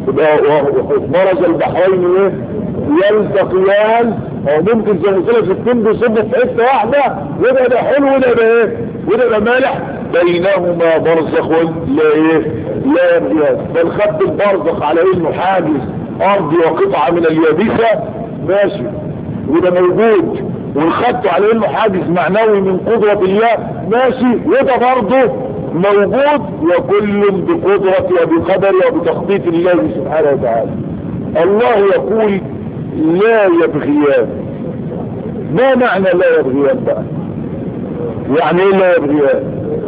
مرج البحرين ايه يلتقيان او ممكن زي ما قلت لك الاتنين بيصبوا في حته واحده وده ده حلو وده ده ايه وده ده مالح بينهما برزخ لا ايه لا يبغيان بل خد البرزخ على انه حاجز ارضي وقطعه من اليابسه ماشي وده موجود والخدته على انه حاجز معنوي من قدرة الله ماشي وده برضه موجود وكل بقدرة وبقدر وبتخطيط الله سبحانه وتعالى الله يقول لا يبغيان ما معنى لا يبغيان بقى يعني ايه لا يبغيان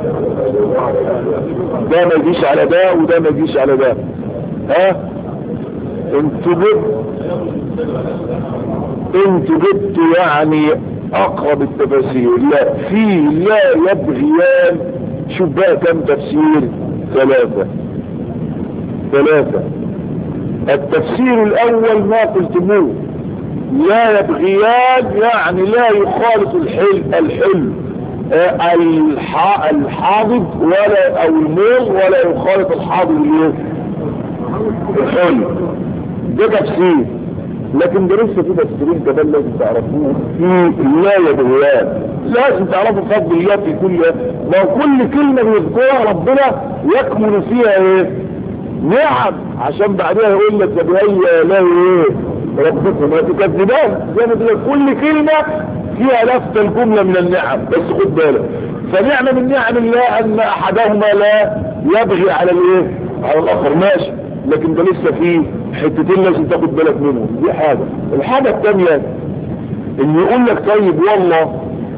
ده ما يجيش على ده وده ما يجيش على ده ها انتوا جبت انتوا جبت يعني اقرب التفاسير لا في لا يبغيان شوف بقى كم تفسير ثلاثة ثلاثة التفسير الاول ما قلتموه لا يبغيان يعني لا يخالط الحل الحل آه الح... الحاضد ولا او الموز ولا يخالط الحاضد الايه الحل ده تفسير لكن ده لسه في تفسيرين كمان لازم تعرفوه في لا يبغيان لازم تعرفوا فضل الله في كل ما كل كلمة بيذكرها ربنا يكمن فيها ايه نعم عشان بعدها يقول لك فبأي لا ايه ربكم ما تكذبان زي ما تقول كل كلمة فيها لفت الجملة من النعم بس خد بالك فنعمة من نعم الله ان احدهما لا يبغي على الايه على الاخر ماشي لكن ده لسه فيه حتتين لازم تاخد بالك منهم دي حاجة الحاجة الثانية ان يقول لك طيب والله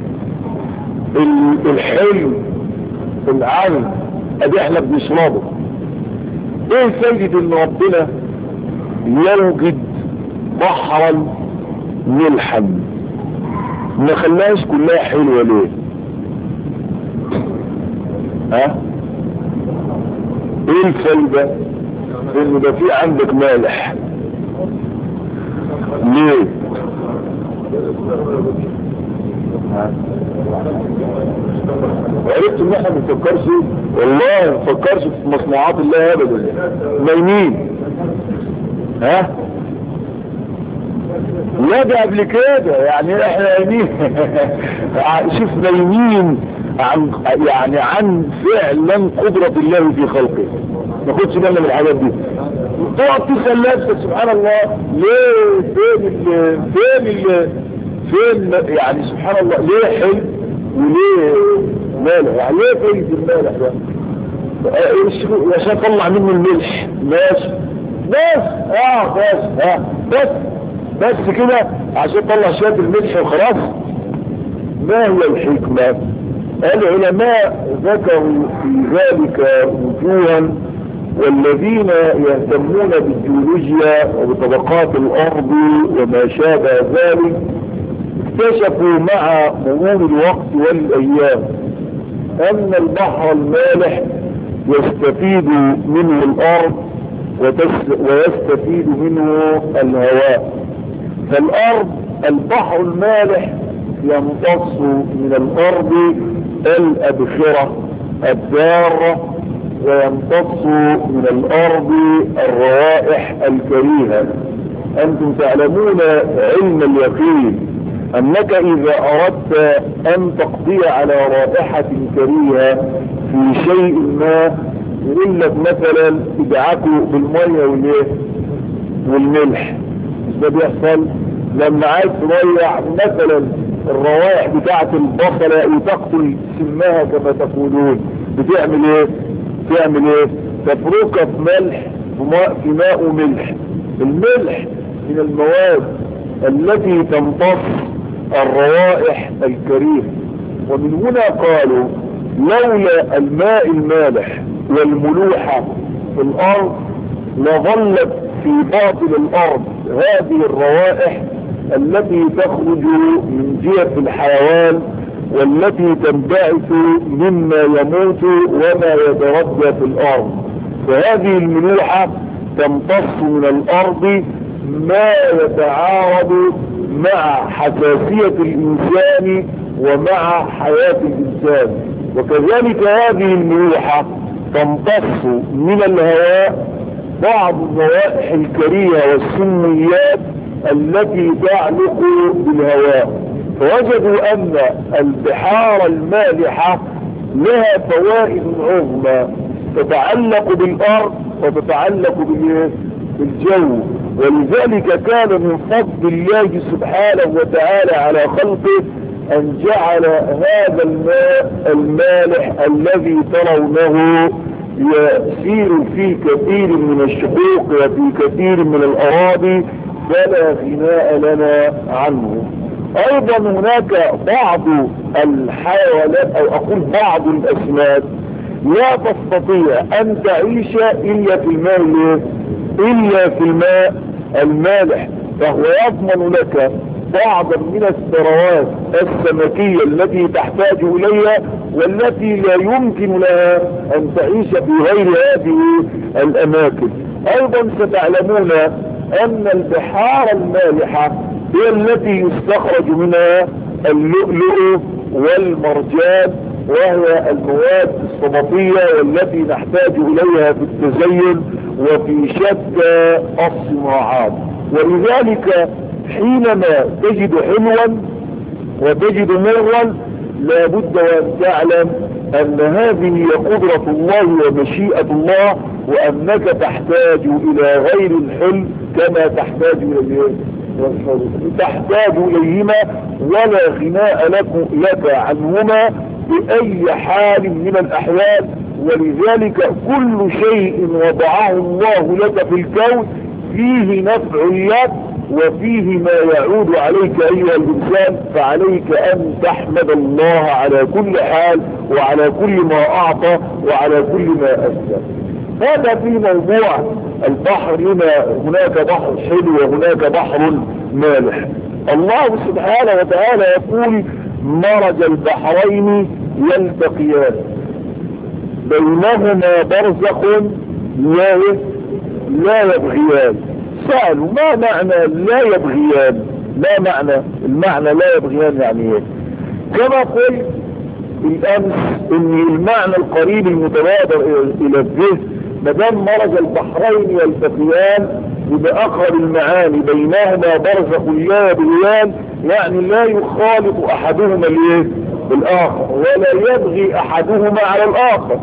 الحلم العلم ادي احنا بنشربه ايه فايدة ان ربنا يوجد بحرا ملحا ما خلاش كلها حلوة ليه ها ايه الفايدة ان ده في عندك مالح ليه عرفت ان احنا ما بنفكرش والله ما بنفكرش في مصنوعات الله ابدا نايمين ها لا ده قبل كده يعني احنا نايمين شوف نايمين عن يعني عن فعلا قدرة الله في خلقه ما خدش بالنا من الحاجات دي تقعد تسأل نفسك سبحان الله ليه فين ال فين ال فين يعني سبحان الله ليه حلم وليه مالح يعني ليه فايد المالح ده عشان طلع منه الملح ماشي بس اه بس اه بس بس كده عشان طلع شوية الملح وخلاص ما هي الحكمة العلماء ذكروا في ذلك وجوها والذين يهتمون بالجيولوجيا وبطبقات الارض وما شابه ذلك اكتشفوا مع مرور الوقت والايام ان البحر المالح يستفيد منه الارض ويستفيد منه الهواء فالارض البحر المالح يمتص من الارض الابخرة الدارة ويمتص من الارض الروائح الكريهة انتم تعلمون علم اليقين انك اذا اردت ان تقضي على رائحة كريهة في شيء ما يقول لك مثلا ادعكوا بالمية والايه والملح ده بيحصل لما عايز تضيع مثلا الروائح بتاعة البصلة وتقتل سمها كما تقولون بتعمل ايه تعمل ايه تفركها في ملح في ماء وملح الملح من المواد التي تمتص الروائح الكريمة ومن هنا قالوا لولا الماء المالح والملوحة في الارض لظلت في باطن الارض هذه الروائح التي تخرج من جهة الحيوان والتي تنبعث مما يموت وما يتردى في الارض فهذه الملوحة تمتص من الارض ما يتعارض مع حساسية الانسان ومع حياة الانسان وكذلك هذه الملوحة تمتص من الهواء بعض الروائح الكريهة والسميات التي تعلق بالهواء فوجدوا ان البحار المالحة لها فوائد عظمى تتعلق بالارض وتتعلق بالجو ولذلك كان من فضل الله سبحانه وتعالى على خلقه ان جعل هذا الماء المالح الذي ترونه يسير في كثير من الشقوق وفي كثير من الاراضي فلا غناء لنا عنه ايضا هناك بعض الحيوانات او اقول بعض الاسماك لا تستطيع ان تعيش الا في الماء الا في الماء المالح فهو يضمن لك بعضا من الثروات السمكية التي تحتاج اليها والتي لا يمكن لها ان تعيش في غير هذه الاماكن ايضا ستعلمون ان البحار المالحة هي التي يستخرج منها اللؤلؤ والمرجان وهي المواد الصمتية والتي نحتاج اليها في التزين وفي شتى الصناعات ولذلك حينما تجد حلوا وتجد مرا لابد وان تعلم ان هذه هي قدرة الله ومشيئة الله وانك تحتاج الى غير الحل كما تحتاج الى تحتاج اليهما ولا غناء لك, لك عنهما باي حال من الاحوال ولذلك كل شيء وضعه الله لك في الكون فيه نفع لك وفيه ما يعود عليك ايها الانسان فعليك ان تحمد الله على كل حال وعلى كل ما اعطى وعلى كل ما اسلم هذا في موضوع البحر هنا هناك بحر حلو وهناك بحر مالح الله سبحانه وتعالى يقول مرج البحرين يلتقيان بينهما برزخ لا لا يبغيان سألوا ما معنى لا يبغيان ما معنى المعنى لا يبغيان يعني ايه كما قلت بالامس ان المعنى القريب المتبادر الى الذهن ما دام مرج البحرين يلتقيان يبقى اقرب المعاني بينهما برزخ لا يبغيان يعني لا يخالط احدهما الايه الاخر ولا يبغي احدهما على الاخر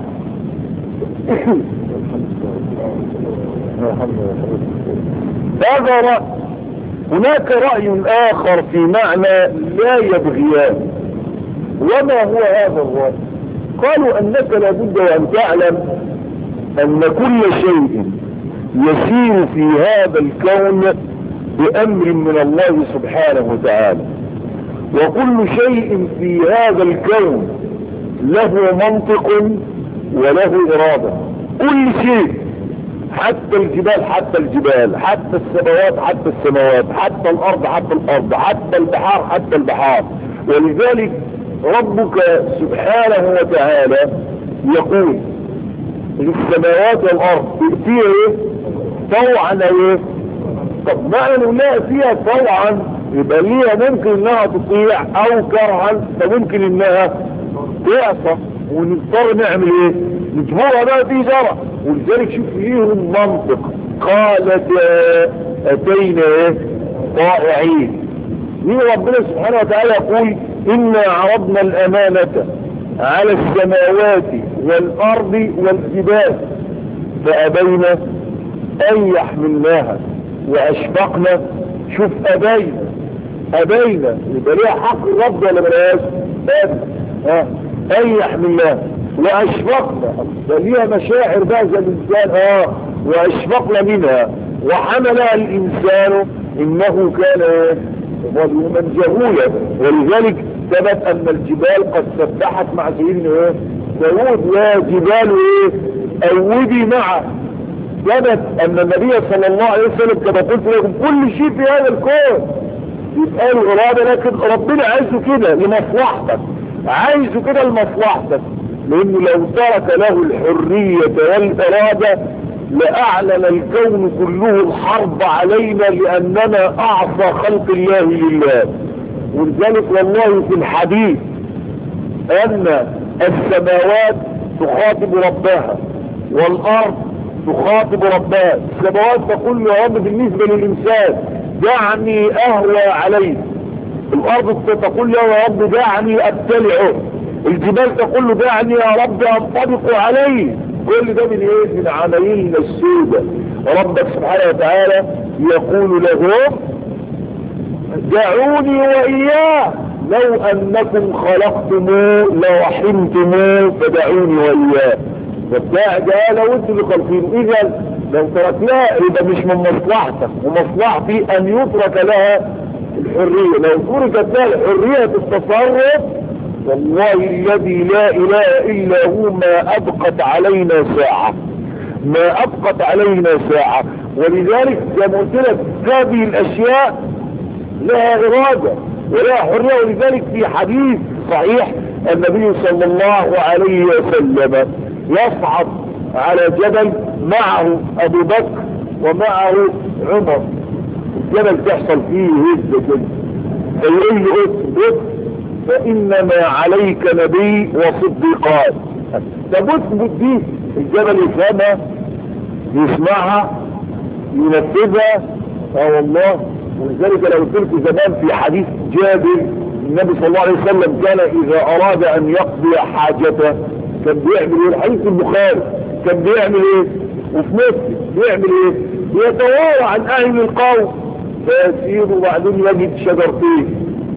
هذا رأي هناك رأي آخر في معنى لا يبغيان وما هو هذا الرأي قالوا أنك لابد أن تعلم أن كل شيء يسير في هذا الكون بأمر من الله سبحانه وتعالى وكل شيء في هذا الكون له منطق وله إرادة كل شيء حتى الجبال حتى الجبال حتى السماوات حتى السماوات حتى الارض حتى الارض حتى البحار حتى البحار ولذلك ربك سبحانه وتعالى يقول للسماوات والارض فيها ايه طوعا ايه طب معنى انه لا فيها طوعا يبقى ليها ممكن انها تطيع او كرها فممكن انها تعصى ونضطر نعمل ايه نجبرها بقى في زرع ولذلك شوف ليهم منطق قالت اتينا ايه طائعين مين ربنا سبحانه وتعالى يقول انا عرضنا الامانة على السماوات والارض والجبال فابينا ان يحملناها واشفقنا شوف ابينا ابينا يبقى ليها حق الرب ولا بلاش ها ان يحملناها واشفقنا ده ليها مشاعر بقى زي الانسان اه واشفقنا منها وحملها الانسان انه كان ظلوما جهولا ولذلك ثبت ان الجبال قد سبحت مع سيدنا ايه داود يا جبال ايه اوبي معه ثبت ان النبي صلى الله عليه وسلم كما قلت لكم كل شيء في هذا الكون يبقى له اراده لكن ربنا عايزه كده لمصلحتك عايزه كده لمصلحتك لانه لو ترك له الحرية والارادة لاعلن الكون كله الحرب علينا لاننا اعصى خلق الله لله ولذلك والله في الحديث ان السماوات تخاطب ربها والارض تخاطب ربها السماوات تقول له يا رب بالنسبة للإنسان دعني أهوى عليه الأرض تقول له يا رب دعني أبتلعه الجبال تقول له دعني يا رب أنطبق عليه كل ده من ايه من عملين السودة ربك سبحانه وتعالى يقول لهم دعوني وإياه لو أنكم خلقتموه لرحمتموه فدعوني وإياه فالداع ده لو انتم اللي خالقينه اذا لو تركناه يبقى مش من مصلحتك ومصلحتي ان يترك لها الحرية لو تركت لها الحرية التصرف والله الذي لا اله الا هو ما ابقت علينا ساعة ما ابقت علينا ساعة ولذلك زي ما قلت لك هذه الاشياء لها ارادة ولها حرية ولذلك في حديث صحيح النبي صلى الله عليه وسلم يصعد على جبل معه ابو بكر ومعه عمر الجبل تحصل فيه هزة كده فيقول له اثبت فانما عليك نبي وصديقان طب اثبت دي الجبل يفهمها يسمعها ينفذها اه والله ولذلك لو قلت لكم زمان في حديث جابر النبي صلى الله عليه وسلم كان اذا اراد ان يقضي حاجته كان بيعمل ايه الحديث البخاري كان بيعمل ايه وفي مسلم بيعمل ايه بيتوارى عن اهل القوم فيسير وبعدين يجد شجرتين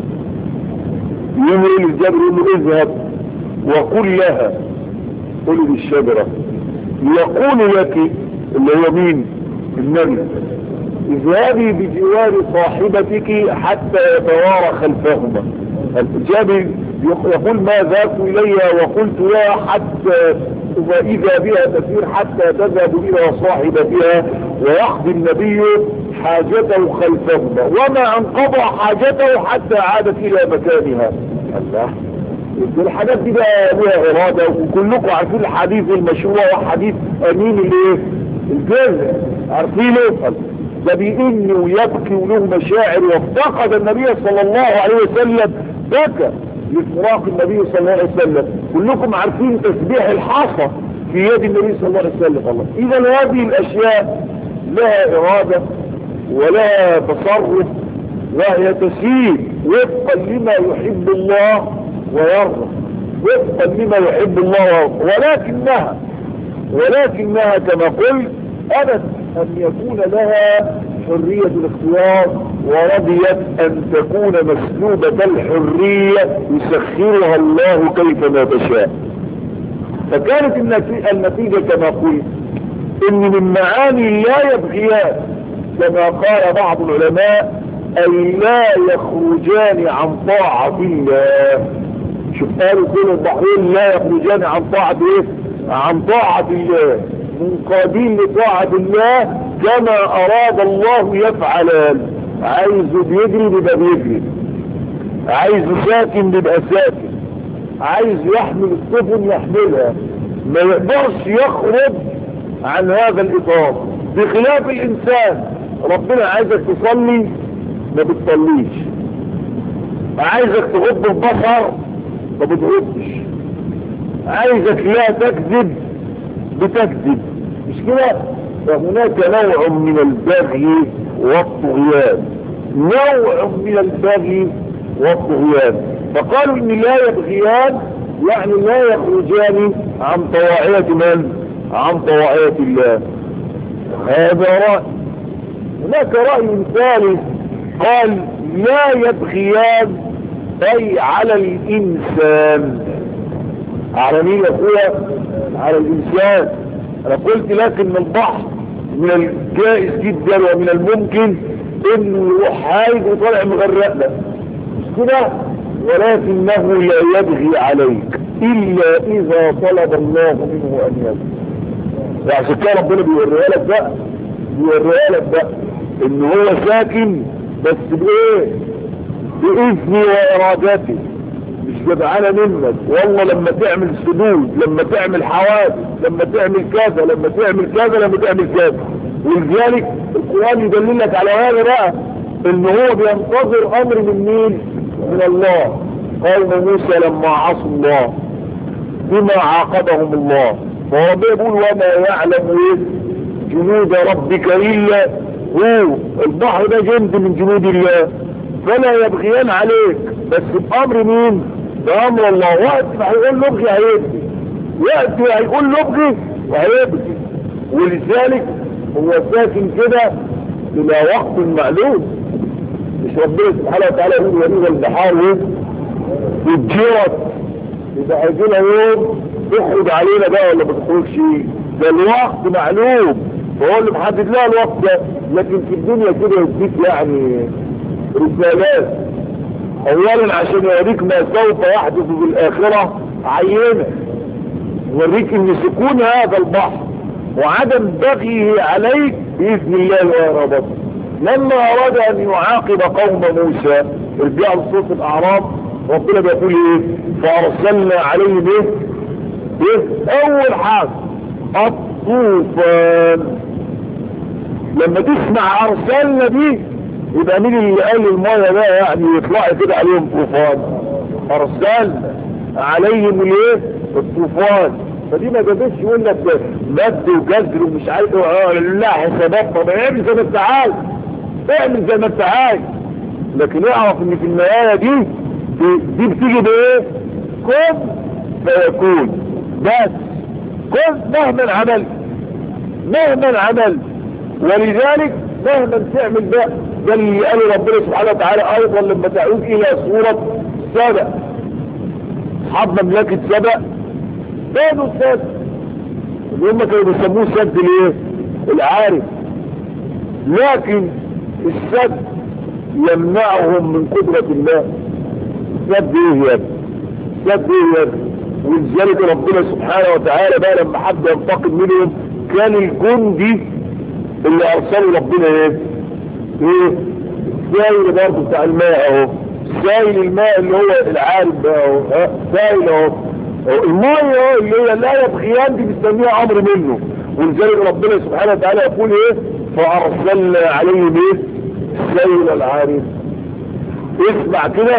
يقول للجبر يقول له اذهب وقل لها قل للشجرة يقول لك اللي هو مين النبي اذهبي بجوار صاحبتك حتى يتوارى خلفهما الجابر يقول ما ذاك إلي وقلت يا حتى وإذا بها تسير حتى تذهب إلى صاحبتها ويقضي النبي حاجته خلفهما وما انقضى حاجته حتى عادت إلى مكانها الله الحاجات دي بقى لها إرادة وكلكم عارفين الحديث المشهور وحديث أمين الايه الجزء عارفينه ده بيئن ويبكي وله مشاعر وافتقد النبي صلى الله عليه وسلم بكى لفراق النبي صلى الله عليه وسلم كلكم عارفين تسبيح الحصى في يد النبي صلى الله عليه وسلم الله اذا هذه الاشياء لها ارادة ولها تصرف وهي تسير وفقا لما يحب الله ويرضى وفقا لما يحب الله ويرضى ولكنها ولكنها كما قلت أبت أن يكون لها حرية الاختيار ورضيت أن تكون مسلوبة الحرية يسخرها الله كيفما تشاء فكانت النتيجة كما قلت إن من معاني لا يبغيان كما قال بعض العلماء أي لا يخرجان عن طاعة الله شوف قالوا كل البحرين لا يخرجان عن طاعة ايه عن طاعة الله منقادين لطاعة الله كما اراد الله يفعلان عايزه بيجري بيبقى بيجري عايزه ساكن بيبقى ساكن عايز يحمل السفن يحملها ما يقدرش يخرج عن هذا الاطار بخلاف الانسان ربنا عايزك تصلي ما بتصليش عايزك تغض البصر ما بتغضش عايزك لا تكذب بتكذب مش كده فهناك نوع من البغي والطغيان نوع من البغي والطغيان فقالوا ان لا يبغيان يعني لا يخرجان عن طواعية من عن طواعية الله هذا رأي هناك رأي ثالث قال لا يبغيان اي على الانسان على مين يا اخويا على الانسان انا قلت لك ان البحر من الجائز جدا ومن الممكن انه يروح هايج وطالع مغرقنا مش كده ولكنه لا يبغي عليك الا اذا طلب الله منه ان يبغي وعشان كده ربنا بيوريها لك بقى بيوريها لك بقى ان هو ساكن بس بايه باذني وارادتي مش جدعانة منك والله لما تعمل سدود لما تعمل حوادث لما تعمل كذا لما تعمل كذا لما تعمل كذا ولذلك القرآن يدللك على هذا بقى ان هو بينتظر امر من مين من الله قوم موسى لما عصوا الله بما عاقبهم الله فربنا يقول وما يعلم ايه جنود ربك إلا هو البحر ده جند من جنود الله فلا يبغيان عليك بس بأمر مين بأمر الله وقت ما هيقول له ابغي هيبغي وقت ما هيقول له ابغي وهيبغي ولذلك هو ساكن كده الى وقت معلوم مش ربنا سبحانه وتعالى يقول وليد البحار ايه اتجرت يبقى هيجي لها يوم تخرج علينا بقى ولا ما تخرجش ده الوقت معلوم فهو اللي محدد لها الوقت ده لكن في الدنيا كده يديك يعني رسالات اولا عشان يوريك ما سوف يحدث في الاخرة عينة يوريك ان سكون هذا البحر وعدم بغيه عليك باذن الله وارادته لما اراد ان يعاقب قوم موسى ارجع لصوت الاعراب ربنا بيقول ايه فارسلنا عليهم ايه ايه اول حاجه الطوفان لما تسمع ارسلنا دي يبقى مين اللي قال المية ده يعني يطلع كده عليهم طوفان ارسلنا عليهم الايه الطوفان فدي ما جابتش يقول لك مد وجزر ومش عارف اه لا حسابات طب اعمل زي ما انت عايز اعمل زي ما انت عايز لكن اعرف ان في النهايه دي دي بتيجي بايه؟ كن فيكون بس كن مهما عملت مهما عملت ولذلك مهما تعمل ده ده اللي قال ربنا سبحانه وتعالى ايضا لما تعود الى سوره سبأ اصحاب مملكه سبأ كانوا السد اللي هم كانوا بيسموه السد الايه العارف لكن السد يمنعهم من قدرة الله السد ايه يا ابني السد ايه يا ابني ولذلك ربنا سبحانه وتعالى بقى لما حد ينتقم منهم كان الجندي اللي ارسله ربنا ايه ايه السائل برضه بتاع الماء اهو سائل الماء اللي هو العارف بقى اهو سائل اهو المية اللي هي لا يبغيان دي بنسميها امر منه ولذلك ربنا سبحانه وتعالى يقول ايه فارسلنا عليهم ايه سيل العارف اسمع كده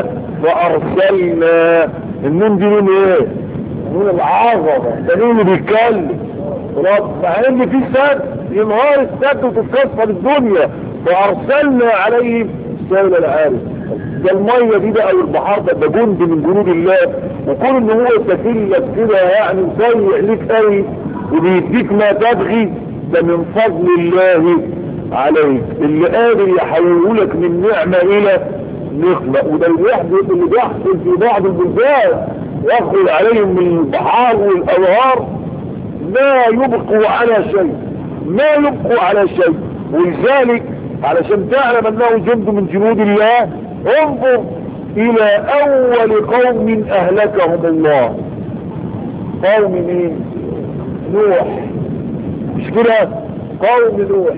فارسلنا النون دي من ايه من العظمة ده مين اللي بيتكلم رب مع ان في سد ينهار السد وتتكسر الدنيا فارسلنا عليهم سيل العارف ده المية دي بقى والبحار ده ده جند من جنود الله وكون ان هو يتكلف كده يعني وسيء ليك قوي وبيديك ما تبغي ده من فضل الله عليك اللي قادر يحولك من نعمة الى نقمة وده اللي بيحدث اللي بيحصل في بعض البلدان يخرج عليهم من البحار والانهار ما يبقوا على شيء ما يبقوا على شيء ولذلك علشان تعلم انه جند من جنود الله انظر الى اول قوم اهلكهم الله قوم مين نوح مش كده قوم نوح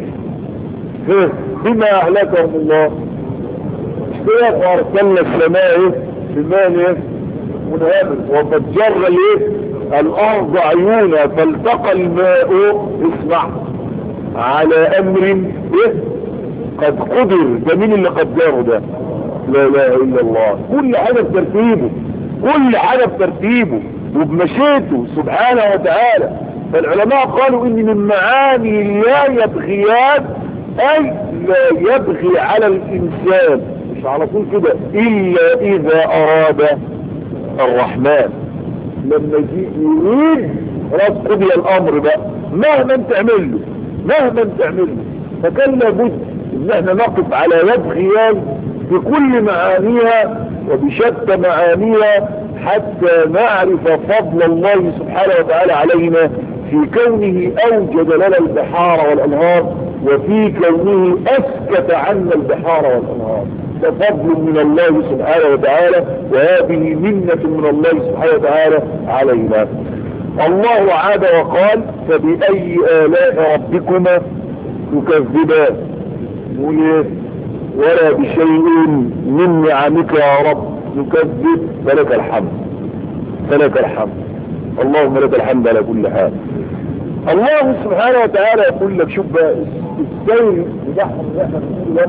بما اهلكهم الله مش كده وارسلنا السماء بمال منهمر وفجر الايه الارض عيونا فالتقى الماء اسمع على امر ايه قد قدر ده مين اللي قدره ده لا اله الا الله كل حاجة بترتيبه كل حاجة بترتيبه وبمشيته سبحانه وتعالى فالعلماء قالوا ان من معاني لا يبغيان اي لا يبغي على الانسان مش على طول كده الا اذا اراد الرحمن لما يجي يريد خلاص قضي الامر بقى مهما تعمل له مهما تعمل له فكان لابد ان احنا نقف على يد خيال بكل معانيها وبشتى معانيها حتى نعرف فضل الله سبحانه وتعالى علينا في كونه اوجد لنا البحار والانهار وفي كونه اسكت عنا البحار والانهار ده فضل من الله سبحانه وتعالى وهذه منة من الله سبحانه وتعالى علينا الله عاد وقال فبأي آلاء ربكما تكذبان يقول ايه ولا بشيء من نعمك يا رب نكذب فلك الحمد فلك الحمد اللهم لك الحمد على كل حال الله سبحانه وتعالى يقول لك شوف بقى السيل بتاعهم اللي احنا بنقوله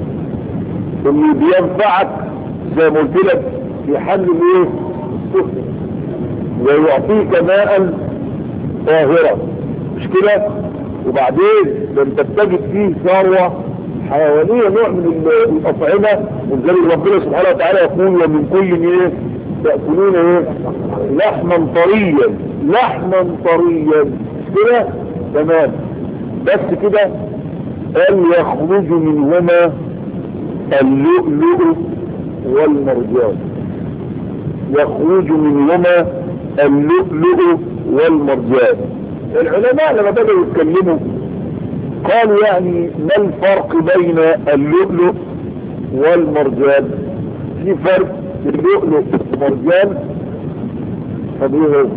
ده اللي بينفعك زي ما قلت لك في حل الايه السفن ويعطيك ماء طاهرا مش كده وبعدين لم تتجد فيه ثروة حيوانية نوع من الأطعمة ولذلك ربنا سبحانه وتعالى يقول ومن كل ايه تأكلون ايه لحما طريا لحما طريا كده تمام بس كده قال يخرج منهما اللؤلؤ والمرجان يخرج منهما اللؤلؤ والمرجان العلماء لما بدأوا يتكلموا قالوا يعني ما الفرق بين اللؤلؤ والمرجان في فرق اللؤلؤ والمرجان طب ايه هو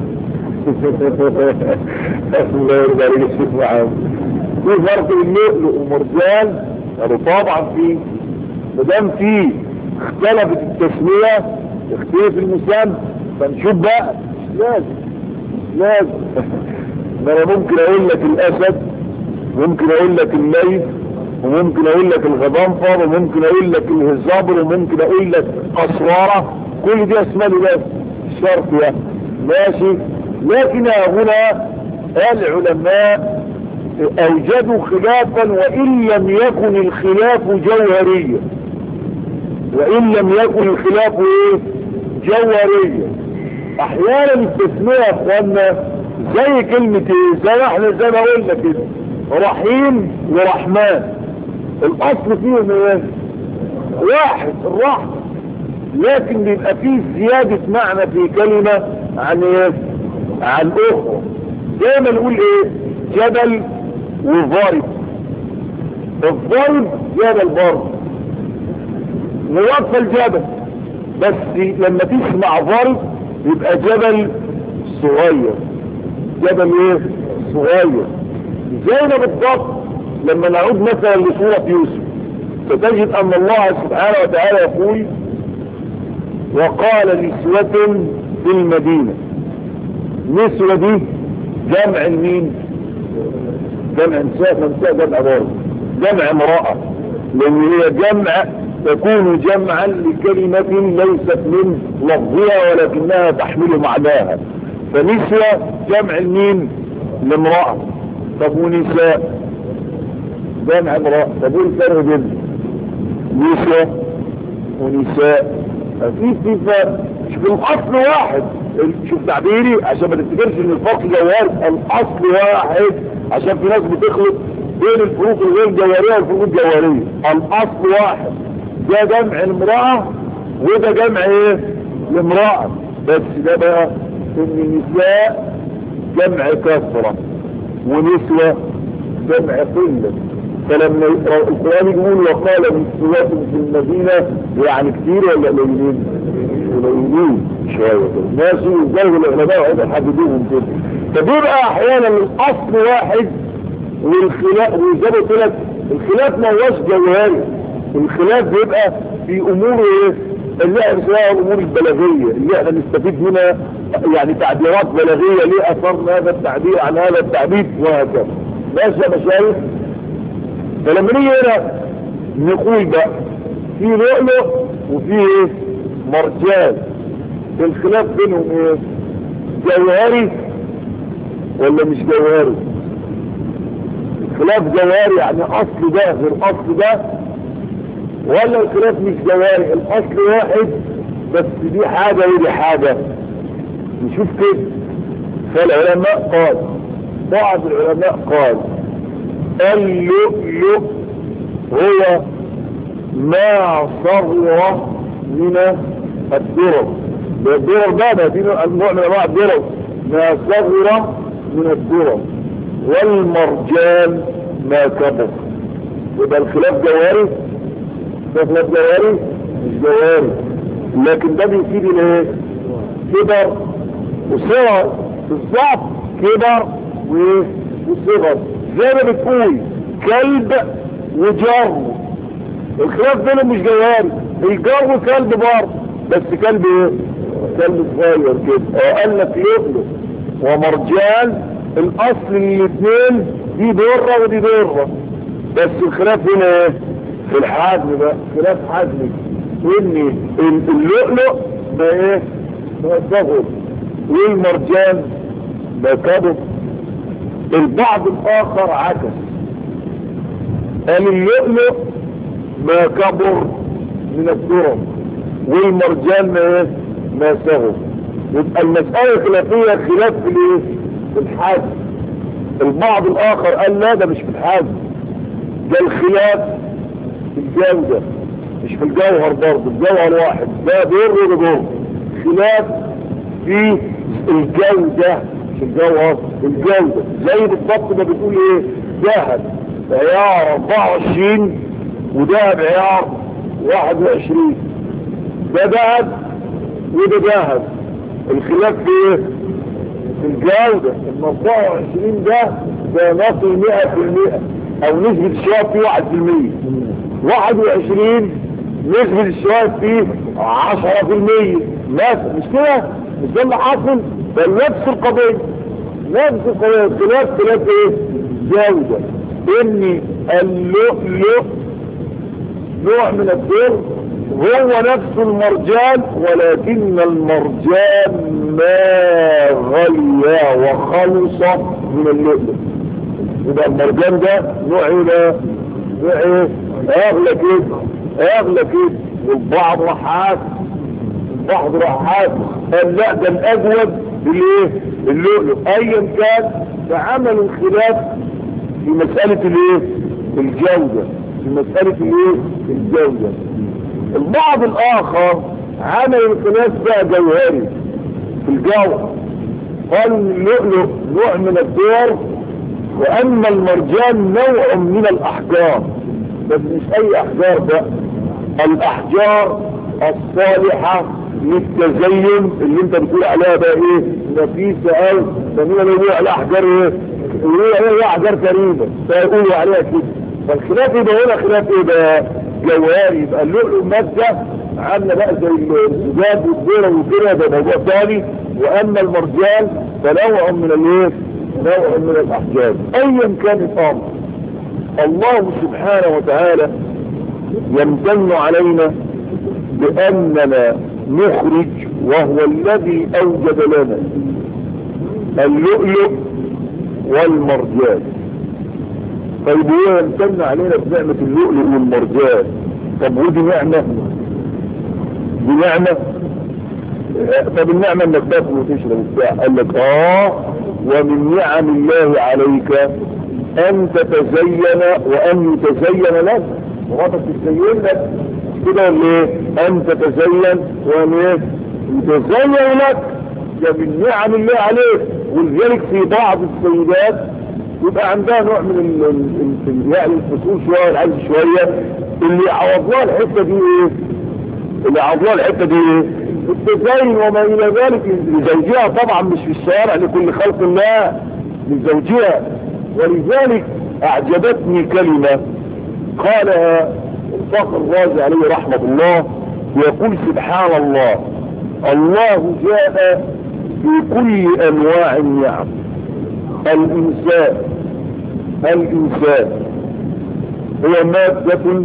الله يرضى عليك الشيخ محمد في فرق بين اللؤلؤ والمرجان قالوا طبعا في ما دام في اختلفت التسميه اختلف المسمى فنشوف بقى لازم لازم ما انا ممكن اقول لك الاسد ممكن اقول لك الليث وممكن اقول لك الغضنفر وممكن اقول لك الهزابر وممكن اقول لك اسرارة كل دي اسماء بس شرط يعني ماشي لكن هنا العلماء اوجدوا خلافا وان لم يكن الخلاف جوهريا وان لم يكن الخلاف ايه جوهريا احيانا التسمية يا اخوانا زي كلمة ايه زي ما احنا زي ما قلنا كده رحيم ورحمن الاصل فيهم ايه واحد الرحمة لكن بيبقى فيه زيادة معنى في كلمة عن ايه عن اخرى زي ما نقول ايه جبل وضارب الضارب جبل برضه موفى الجبل بس لما تسمع ضارب يبقى جبل صغير جبل ايه صغير زي ما بالضبط لما نعود مثلا لسورة يوسف فتجد ان الله سبحانه وتعالى يقول وقال نسوة في المدينة نسوة دي جمع مين جمع نساء نساء جمع برضه جمع امرأة لان هي جمع تكون جمعا لكلمة ليست من لفظها ولكنها تحمل معناها فنسوة جمع مين لامرأة طب ونساء جمع امرأة طب ايه الفرق بين نساء ونساء في في فرق شوف الاصل واحد شوف تعبيري عشان ما تفتكرش ان الفرق جوهري الاصل واحد عشان في ناس بتخلط بين الفروق الغير جوهريه والفروق الجوهريه الاصل واحد ده جمع المرأة وده جمع ايه الامرأة بس ده بقى ان النساء جمع كثرة ونسوة جمع قلة فلما القرآن يقول وقال نسوات في المدينة يعني كتير ولا قليلين قليلين شوية ماشي ازاي العلماء وعيد حددوهم كده فبيبقى احيانا الاصل واحد والخلاف وزي ما قلت لك الخلاف ما هوش جوهري الخلاف بيبقى في امور ايه اللي احنا بنسميها الامور البلاغيه اللي احنا نستفيد منها يعني تعبيرات بلاغيه ليه اثرنا هذا التعبير عن هذا التعبير وهكذا ماشي يا مشايخ فلما نيجي هنا نقول بقى في لؤلؤ وفي ايه مرجان الخلاف بينهم ايه جوهري ولا مش جوهري الخلاف جوهري يعني اصل ده غير اصل ده ولا الخلاف مش جواري الاصل واحد بس دي حاجة ودي حاجة نشوف كده فالعلماء قال بعض العلماء قال اللؤلؤ هو ما صغر من الدرر الدرر ده ده دي النوع من انواع الدرر ما صغر من الدرر والمرجان ما كبر يبقى الخلاف جواري ده خلاف جواري مش جواري لكن ده بيفيد الايه كبر وصغر بالظبط كبر وصغر زي ما بتقول كلب وجر الخلاف بينهم مش جواري الجر كلب برضه بس كلب ايه كلب صغير كده اه قال لك يغلو ومرجان الاصل الاثنين دي ضره ودي ضره بس الخلاف هنا ايه في الحجم بقى خلاف حجمي ان اللؤلؤ ده ايه ده صغر والمرجان ده كبر البعض الاخر عكس قال اللؤلؤ ما كبر من الدرم والمرجان ما ايه ما سهو يبقى المسألة خلافية خلاف في الايه في الحجم البعض الاخر قال لا ده مش في الحجم ده الخلاف في الجودة مش في الجوهر برضه الجوهر واحد ده بر وده بر خلاف في الجودة مش الجوهر الجودة زي بالضبط ما بتقول ايه ذهب عيار 24 وذهب عيار 21 ده ذهب وده ذهب الخلاف في ايه في الجودة ال 24 ده ده نصل 100% او نسبة الشباب فيه 1% 21 نسبة الشباب فيه 10% مثلا مش كده مش ده اللي حاصل ده نفس القضية نفس القضية خلاف خلاف ايه جودة ان اللؤلؤ نوع من الدر هو نفس المرجان ولكن المرجان ما غلي وخلص من اللؤلؤ يبقى المرجان ده نوع ايه ده نوع ايه اغلى كده اغلى كده والبعض رحات البعض رحات قال لا ده الاجود بالايه اللؤلؤ ايا كان فعمل الخلاف في مسألة الايه الجودة في مسألة الايه الجودة البعض الاخر عمل الخلاف بقى جوهري في الجوهر قال ان اللؤلؤ نوع من الدور واما المرجان نوع من الاحجار بس مش اي احجار بقى الاحجار الصالحة للتزين اللي انت بتقول عليها بقى ايه نفيسة او سمينا بيقول عليها احجار ايه يقولوا عليها احجار كريمة فيقولوا عليها كده فالخلاف يبقى هنا خلاف ايه بقى جوهري يبقى اللؤلؤ مادة عاملة بقى زي الزجاج والديرة وكده ده موضوع ثاني واما المرجان فنوع من الايه نوع من الاحجار ايا كان الامر الله سبحانه وتعالى يمتن علينا باننا نخرج وهو الذي اوجد لنا اللؤلؤ والمرجان طيب هو يمتن علينا بنعمة اللؤلؤ والمرجان طب ودي نعمة دي نعمة طب النعمة انك تاكل وتشرب وبتاع قال لك اه ومن نعم الله عليك ان تتزين وان يتزين لك مراتك تتزين لك كده ولا ايه ان تتزين وان ايه يتزين لك ده من نعم الله عليك ولذلك في بعض السيدات يبقى عندها نوع من ال ال يعني الفصول شويه العز شويه اللي عوضوها الحته دي ايه اللي عوضوها الحته دي ايه التزين وما الى ذلك لزوجها طبعا مش في الشوارع لكل خلق الله لزوجها ولذلك اعجبتني كلمة قالها الفخر الرازي عليه رحمة الله يقول سبحان الله الله جاء في كل انواع النعم الانسان الانسان هو مادة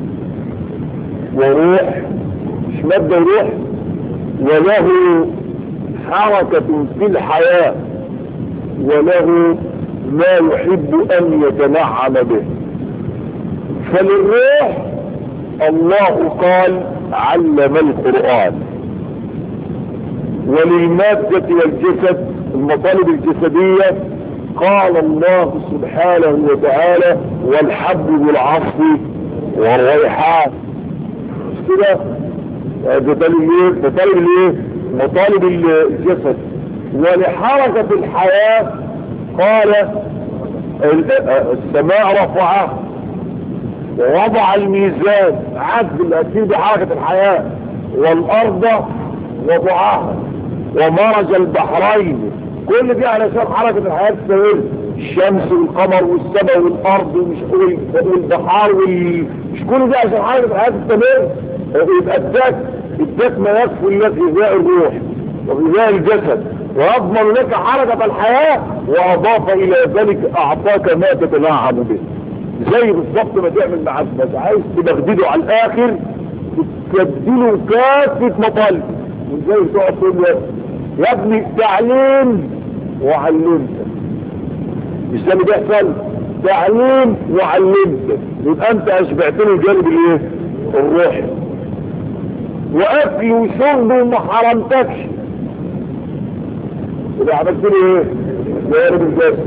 وروح مش مادة وروح وله حركة في الحياة وله ما يحب ان يتنعم به فللروح الله قال علم القرآن وللمادة والجسد المطالب الجسدية قال الله سبحانه وتعالى والحب بالعصف والريحان مش كده مطالب الايه مطالب الايه مطالب الجسد ولحركة الحياة قال السماء رفعه ووضع الميزان عدل الأكيد بحركة الحياة والأرض وضعها ومرج البحرين كل دي علشان حركة الحياة تستمر الشمس والقمر والسماء والأرض ومش والبحار وال... مش كل دي عشان حركة الحياة تستمر يبقى اداك اداك ما يكفي لك غذاء الروح وغذاء الجسد ويضمن لك حركة الحياة وأضاف إلى ذلك أعطاك ما تتنعم به زي بالظبط ما تعمل مع ابنك عايز تبغدده على الآخر تبدله كافة مطالب وازاي تقعد تقول له يا ابني تعليم وعلمت مش ده اللي بيحصل تعليم وعلمت يبقى انت اشبعتني الجانب الايه الروحي واكل وشرب وما حرمتكش يبقى عملت لي ايه جانب الجسد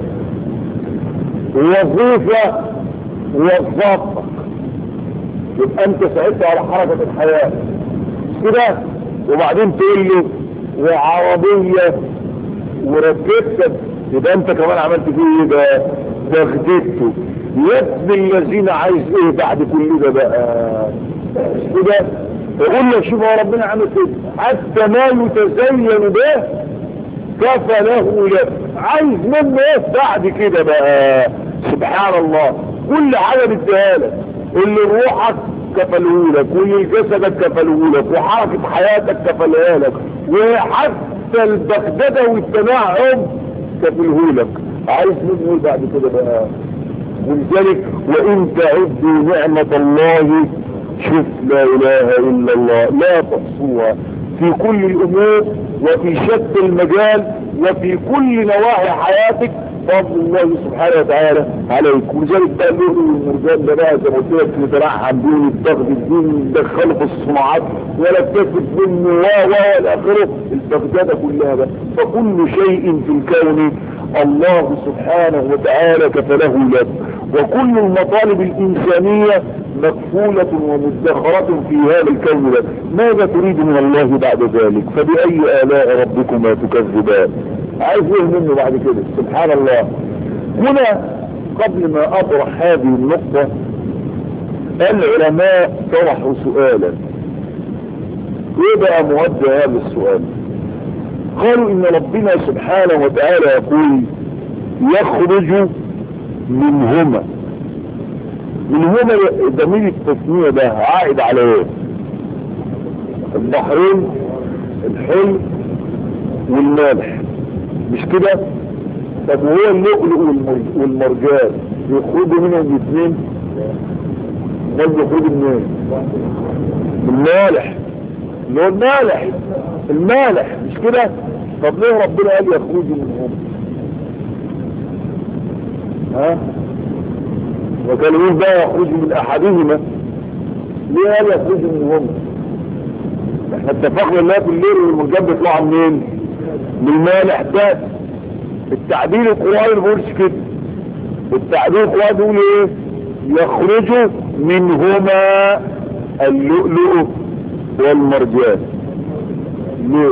ووظيفه وظفتك يبقى انت ساعدت على حركه الحياه كده وبعدين تقول له وعربيه وركبتك يبقى انت كمان عملت فيه ايه ده تغديته يا ابن الذين عايز ايه بعد كل ده بقى كده يقول لك شوف هو ربنا عامل كده حتى ما يتزين به كفى له لك عايز منه ايه بعد كده بقى سبحان الله كل حاجه بديها لك اللي روحك كفلهولك واللي جسدك كفلهولك وحركه حياتك كفلها لك وحتى البغدده والتنعم كفلهولك عايز منه ايه بعد كده بقى ولذلك وان تعدوا نعمة الله شوف لا اله الا الله لا تحصوها في كل الامور وفي شتى المجال وفي كل نواحي حياتك فضل الله سبحانه وتعالى عليك ولذلك بقى اللؤلؤ والمرجان ده بقى زي ما قلت لك نتنعم بيه الضغط الدين ندخله في الصناعات ولا تكتب منه و و الى اخره البغداده كلها بقى فكل شيء في الكون الله سبحانه وتعالى كفله لك وكل المطالب الإنسانية مكفولة ومدخرة في هذا الكون لك ماذا تريد من الله بعد ذلك فبأي آلاء ربكما تكذبان عايز ايه منه بعد كده سبحان الله هنا قبل ما أطرح هذه النقطة العلماء طرحوا سؤالا ايه بقى مودة هذا السؤال قالوا ان ربنا سبحانه وتعالى يقول يخرج منهما منهما ضمير التسمية ده عائد على ايه البحرين الحلم والمالح مش كده طب وهو اللؤلؤ والمرجان يخرجوا منهم الاثنين ده يخرجوا منين المالح اللي هو المالح المالح مش كده طب ليه ربنا قال يخرجوا منهم ها وكان يقول بقى يخرج من احدهما ليه قال يخرج منهم احنا اتفقنا ان في الليل والمرجان بيطلعوا منين من المالح ده التعبير القرآني ما بيقولش كده التعبير القرآني بيقول ايه يخرج منهما اللؤلؤ والمرجان ليه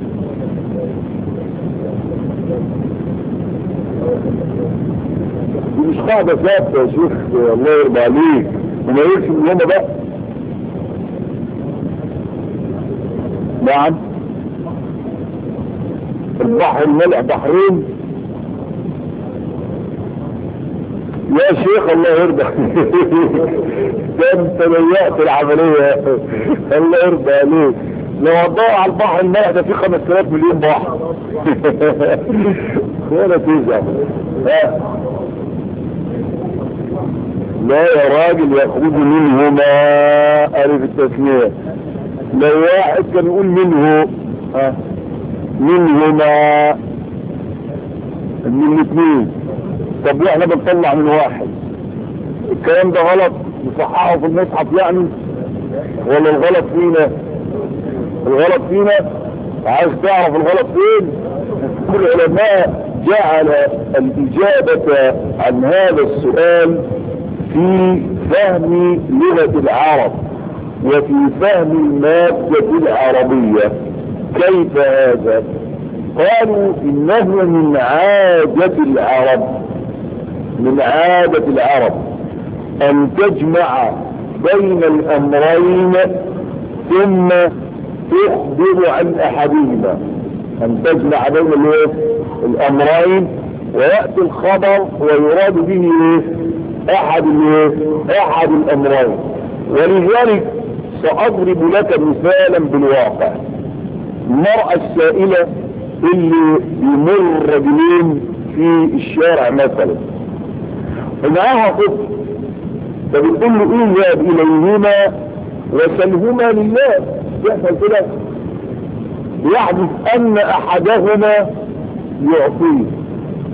دي مش قاعدة ثابتة يا شيخ الله يرضى عليك وما يقولش من هما بقى نعم البحر الملح بحرين يا شيخ الله يرضى ده انت ضيقت العملية الله يرضى عليك لو هتدور على البحر الملح ده فيه 5000 مليون بحر ولا تزعل لا يا راجل يخرج منهما ألف التسمية لو واحد كان يقول منه ها منهما من الاثنين طب احنا بنطلع من واحد الكلام ده غلط نصححه في المصحف يعني ولا الغلط فينا الغلط فينا عايز تعرف الغلط فين العلماء جعل الإجابة عن هذا السؤال في فهم لغة العرب وفي فهم المادة العربية كيف هذا قالوا انه من عادة العرب من عادة العرب ان تجمع بين الامرين ثم تخبر عن احدهما ان تجمع بين الامرين ويأتي الخبر ويراد به احد احد الامرين ولذلك ساضرب لك مثالا بالواقع المرأة السائلة اللي يمر رجلين في الشارع مثلا ومعاها طفل فبتقول له اذهب اليهما وسلهما لله يحصل كده يحدث ان احدهما يعطيه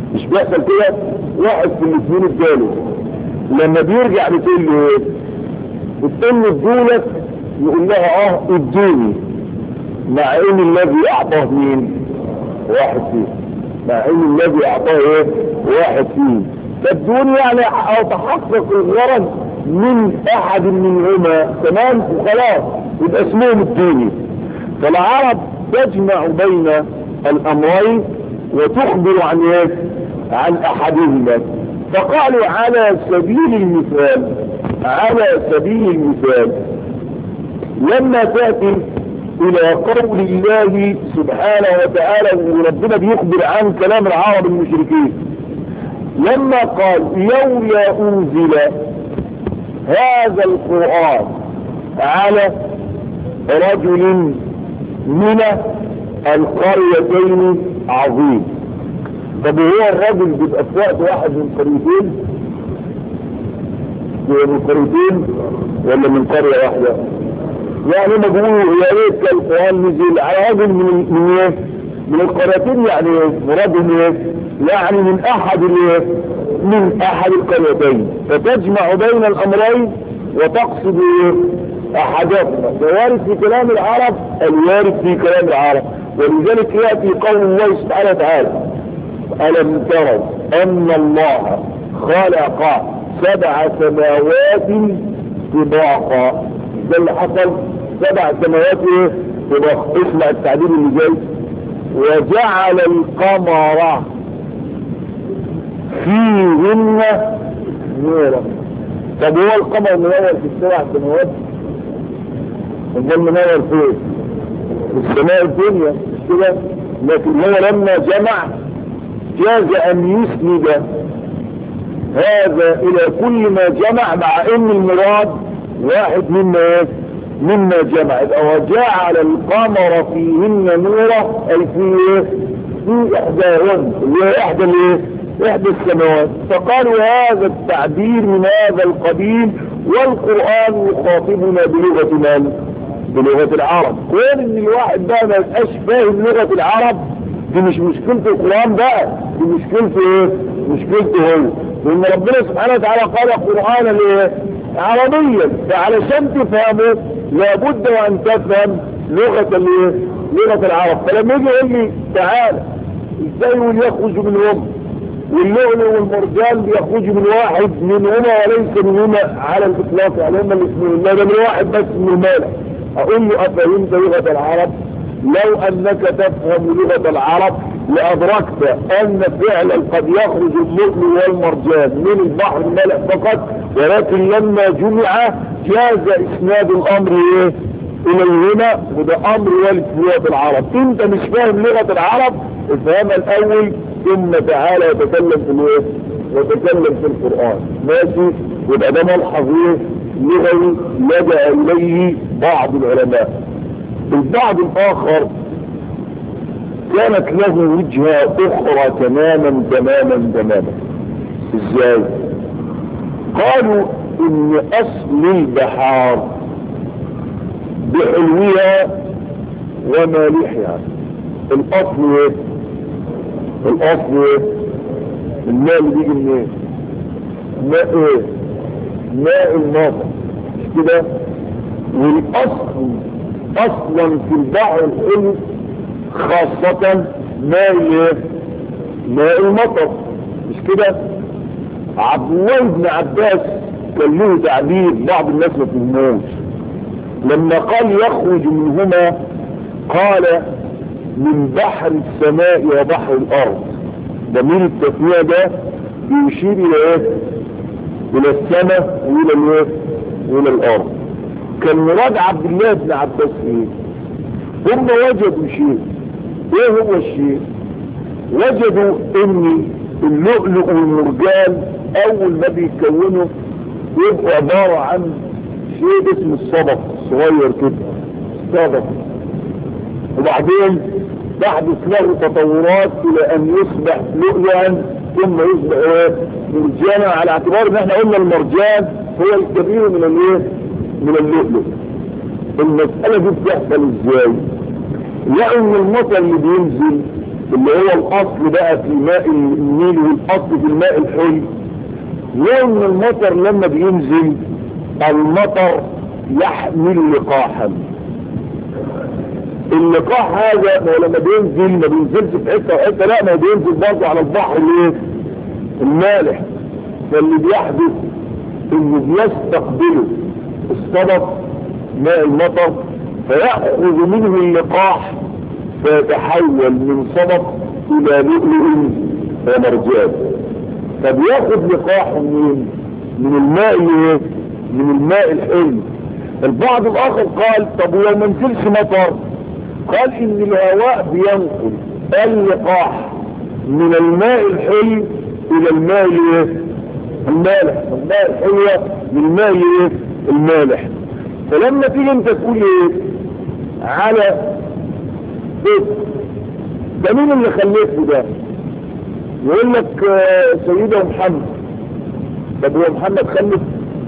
مش بيحصل كده واحد في الاثنين الثالث لما بيرجع بتقول له ايه بتقول له ادولك يقول لها اه ادوني مع ان الذي اعطاه مين واحد فيه مع ان الذي اعطاه ايه واحد فيه فادوني يعني او تحقق الغرض من احد منهما تمام وخلاص يبقى اسمهم الديني فالعرب تجمع بين الامرين وتخبر عن ايه عن احدهما فقالوا على سبيل المثال على سبيل المثال لما تأتي الى قول الله سبحانه وتعالى وربنا بيخبر عن كلام العرب المشركين لما قال لولا انزل هذا القرآن على رجل من القريتين عظيم طب هو الرجل بيبقى في وقت واحد من قريتين من قريتين ولا من قرية واحدة يعني ما بيقولوا يا ريت كان القرآن نزل على رجل من من ايه من القريتين يعني مرادهم ايه يعني من احد الايه من احد القريتين فتجمع بين الامرين وتقصد ايه احدهما الوارد في كلام العرب الوارد في كلام العرب ولذلك ياتي قول الله سبحانه وتعالى الم تروا ان الله خلق سبع سماوات طباقا ده اللي حصل سبع سماوات ايه طباقا اسمع التعبير اللي جاي وجعل القمر فيهن نورا طب هو القمر منور في السبع سماوات امال منور فين في السماء الدنيا مش كده لكن هو لما جمع جاز ان يسند هذا الى كل ما جمع مع ان المراد واحد مما ايه مما جمع وجعل القمر فيهن نورا اي في ايه في احداهن اللي هي احدى الايه احدى السماوات فقالوا هذا التعبير من هذا القبيل والقرآن يخاطبنا بلغة من بلغة العرب كون ان الواحد بقى ما يبقاش فاهم لغة العرب دي مش مشكلة القرآن بقى دي مشكلته ايه مشكلته هو لان ربنا سبحانه وتعالى قال قرآنا ايه عربيا فعلشان تفهمه لابد وان تفهم لغة الايه لغة العرب فلما يجي يقول لي تعالى ازاي يقول يخرج منهم واللؤلؤ والمرجان بيخرجوا من واحد منهما وليس منهما على الاطلاق يعني هما الاثنين لا ده من واحد بس من المالك اقول له افهمت لغة العرب لو انك تفهم لغة العرب لادركت ان فعلا قد يخرج اللؤلؤ والمرجان من البحر الملأ فقط ولكن لما جمع جاز اسناد الامر ايه اليهما وده امر والد في لغة العرب انت مش فاهم لغة العرب افهمها الاول ثم تعالى يتكلم في الايه وتكلم في القرآن ماشي يبقى ده ملحظ ايه لغوي لجأ اليه بعض العلماء البعض الاخر كانت له وجهة اخرى تماما تماما تماما ازاي قالوا ان اصل البحار بحلوها ومالحها الاصل ايه الاصل ايه الماء اللي بيجي منين ماء ايه ماء المطر مش كده والاصل اصلا في البحر الحلو خاصة ماء ايه ماء المطر مش كده عبد الله بن عباس كان له تعبير بعض الناس ما فهموش لما قال يخرج منهما قال من بحر السماء وبحر الارض ضمير التسمية ده بيشير الى ايه الى السماء والى الايه والى الارض كان مراد عبد الله بن عباس ايه هم وجدوا شيء ايه هو الشيء وجدوا ان اللؤلؤ والمرجان اول ما بيتكونوا يبقوا عبارة عن شيء اسمه الصدف صغير كده صدف وبعدين تحدث له تطورات الى ان يصبح لؤلؤا ثم يصبح ايه مرجانا على اعتبار ان احنا قلنا المرجان هو الكبير من الايه من اللؤلؤ المسألة دي بتحصل ازاي لقوا ان المطر اللي بينزل اللي هو الاصل بقى في ماء النيل والاصل في الماء الحلو لان المطر لما بينزل المطر يحمل لقاحا اللقاح هذا ما لما بينزل ما بينزلش في حته وحته لا ما بينزل برضه على البحر الايه المالح فاللي بيحدث انه بيستقبله الصدف ماء المطر فيأخذ منه اللقاح فيتحول من صدف الى لؤلؤ ومرجان فبياخد لقاح من من الماء الايه من الماء الحلو البعض الاخر قال طب ولو ما نزلش مطر قال ان الهواء بينقل اللقاح من الماء الحلو الى الماء الايه المالح الماء الحلوة للماء ايه المالح فلما تيجي انت تقول ايه على بيت ده مين اللي خلفه ده يقول لك آه سيدة محمد طب هو محمد خلف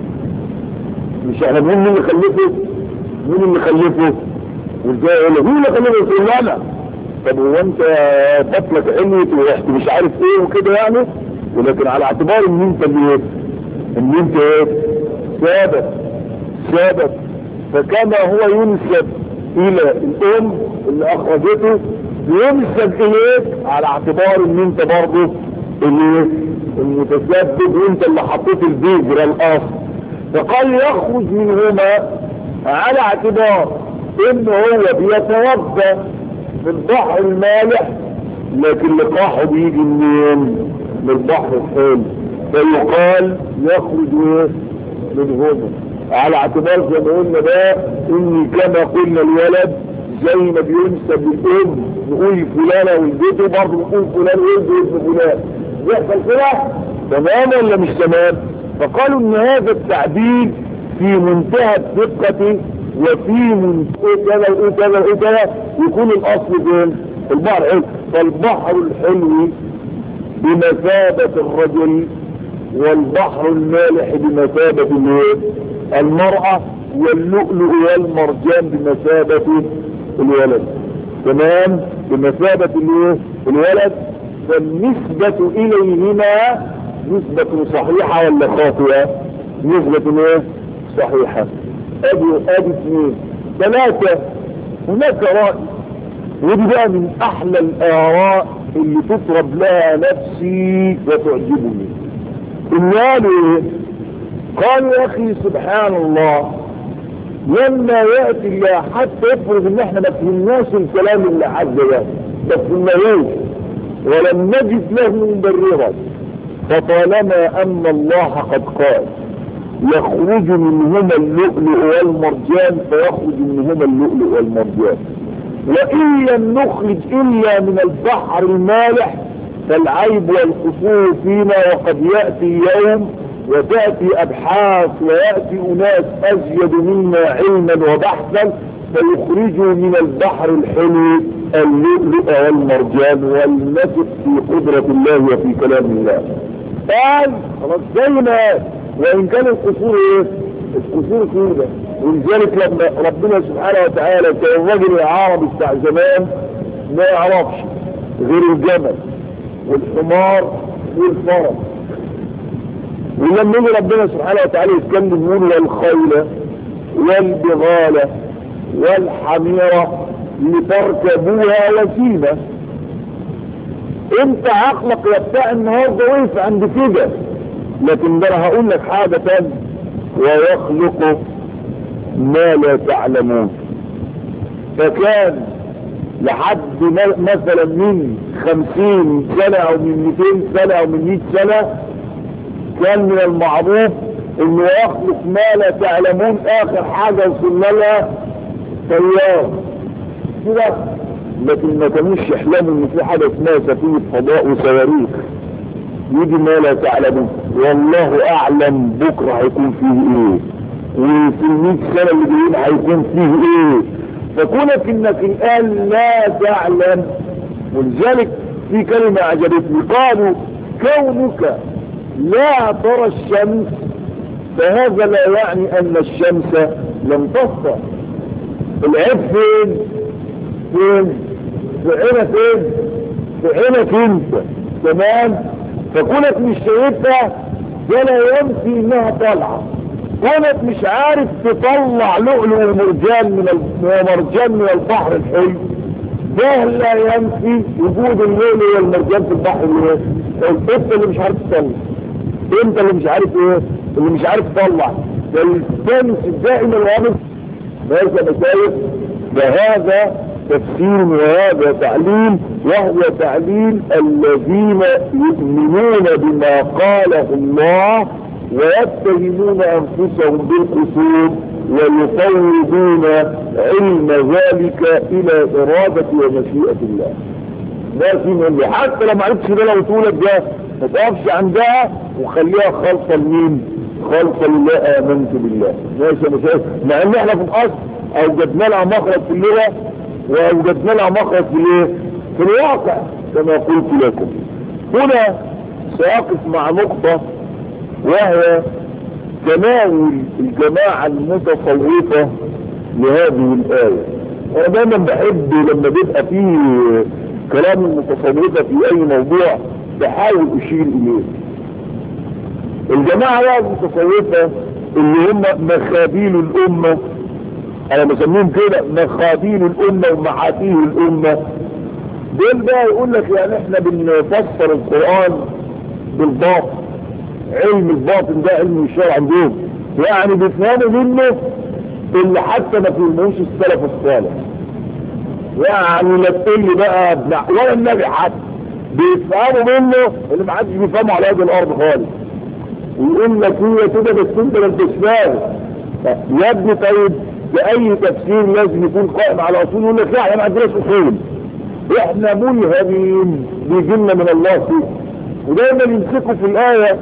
مش احنا مين اللي خلفه مين اللي خلفه وازاي يقول لك مين اللي خلفه يقول لا لا طب هو انت بطلك علمت ورحت مش عارف ايه وكده يعني ولكن على اعتبار ان انت اللي ان انت ايه سابق سابق فكما هو ينسب الى الام اللي اخرجته ينسب اليك على اعتبار ان انت برضه اللي المتسبب وانت اللي حطيت البذرة الاصل فقال يخرج منهما على اعتبار ان هو بيتوضا من البحر المالح لكن لقاحه بيجي منين من البحر الحلو فيقال يخرج ايه منهما على اعتبار زي ما قلنا بقى ان كما قلنا الولد زي ما بينسب للام نقول فلانة ولدته برضه نقول فلان ولده ابن فلان يحصل كده تمام ولا مش تمام فقالوا ان هذا التعديل في منتهى الدقة وفي منتهى كذا وايه كذا وايه كذا يكون الاصل فين البحر الحلو فالبحر الحلو بمثابة الرجل والبحر المالح بمثابة المرأة واللؤلؤ والمرجان بمثابة الولد تمام بمثابة الولد فالنسبة إليهما نسبة صحيحة ولا خاطئة نسبة ايه صحيحة ادي ادي اثنين ثلاثة هناك رأي ودي بقى من احلى الاراء اللي تطرب لها نفسي وتعجبني ان قالوا ايه قالوا يا اخي سبحان الله لما يأتي الله حتى يفرض ان احنا ما فهمناش الكلام اللي عدى ده ما فهمناهوش ولم نجد له مبررا فطالما ان الله قد قال يخرج منهما اللؤلؤ والمرجان فيخرج منهما اللؤلؤ والمرجان وإن لم نخرج إلا من البحر المالح فالعيب والقصور فينا وقد يأتي يوم وتأتي أبحاث ويأتي أناس أزيد منا علما وبحثا فيخرجوا من البحر الحلو اللؤلؤ والمرجان والنسق في قدرة الله وفي كلام الله قال خلاص زي ما وإن كان القصور إيه؟ القصور كده ولذلك لما ربنا سبحانه وتعالى كان الرجل العربي بتاع زمان ما يعرفش غير الجمل والحمار والفرس ولما يجي ربنا سبحانه وتعالى يتكلم يقول والخيل والبغال والحميرة لتركبوها وسيلة انت عقلك يا بتاع النهارده وقف عند كده لكن ده انا هقول لك حاجه تانية ويخلق ما لا تعلمون فكان لحد مثلا من خمسين سنة او من مئتين سنة او من مئة سنة كان من المعروف انه يخلق ما لا تعلمون اخر حاجة وصلنا لها طيار كده لكن ما كانوش يحلموا ان في حاجة اسمها سفينة فضاء وصواريخ يجي ما لا تعلمون والله اعلم بكرة هيكون فيه ايه وفي المئة سنة اللي جايين هيكون فيه ايه فكونك انك الان لا تعلم ولذلك في كلمة عجبتني قالوا كونك لا ترى الشمس فهذا لا يعني ان الشمس لم تسطع العيب فين فين هنا فين بعينك انت تمام فكونك مش شايفها ده لا ينفي انها طالعه كونك مش عارف تطلع لؤلؤ ومرجان من ومرجان من البحر الحلو ده لا ينفي وجود اللؤلؤ والمرجان في البحر الايه انت اللي مش عارف تطلع انت اللي مش عارف ايه اللي مش عارف تطلع ده الشمس دائما وابد ماذا مسايف فهذا تفسير وهذا تعليم وهو تعليم الذين يؤمنون بما قاله الله ويتهمون انفسهم بالقصور ويفوضون علم ذلك الى ارادة ومشيئة الله لكن اللي حتى لو ما عرفتش ده لو تقولك ده ما تقفش عندها وخليها خالصة لمين خالصة لله امنت بالله ماشي انا شايف مع ان احنا في الاصل اوجدنا لها مخرج في اللغة واوجدنا لها مخرج في الايه في الواقع كما قلت لكم هنا ساقف مع نقطة وهي تناول الجماعة المتصوفة لهذه الآية أنا دايما بحب لما بيبقى فيه كلام المتصوفة في أي موضوع بحاول أشير إليه الجماعة بقى المتصوفة اللي هم مخابيل الأمة أنا بسميهم كده مخابيل الأمة ومعاتيه الأمة دول بقى يقول لك يعني احنا بنفسر القرآن بالباطن علم الباطن ده علم الشرع عندهم يعني بيفهموا منه اللي حتى ما فهموش السلف الصالح يعني لا تقول لي بقى ابن ولا النبي حتى بيفهموا منه اللي ما حدش بيفهمه على هذه الارض خالص ويقول لك هي كده بس انت ما انتش فاهم يا ابني طيب بأي تفسير لازم يكون قائم على اصول يقول لك لا احنا ما عندناش اصول احنا ملهمين بيجي لنا من الله فيه ودايما يمسكوا في الآية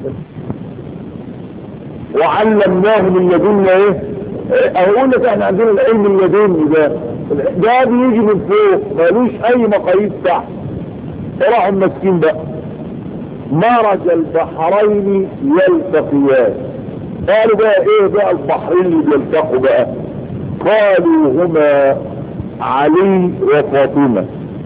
وعلمناه من لدنا ايه اقول لك احنا عندنا العلم اللدني ده ده بيجي من فوق مالوش اي مقاييس تحت راحوا المسكين بقى مرج البحرين يلتقيان قالوا بقى ايه بقى البحرين اللي بيلتقوا بقى قالوا هما علي وفاطمه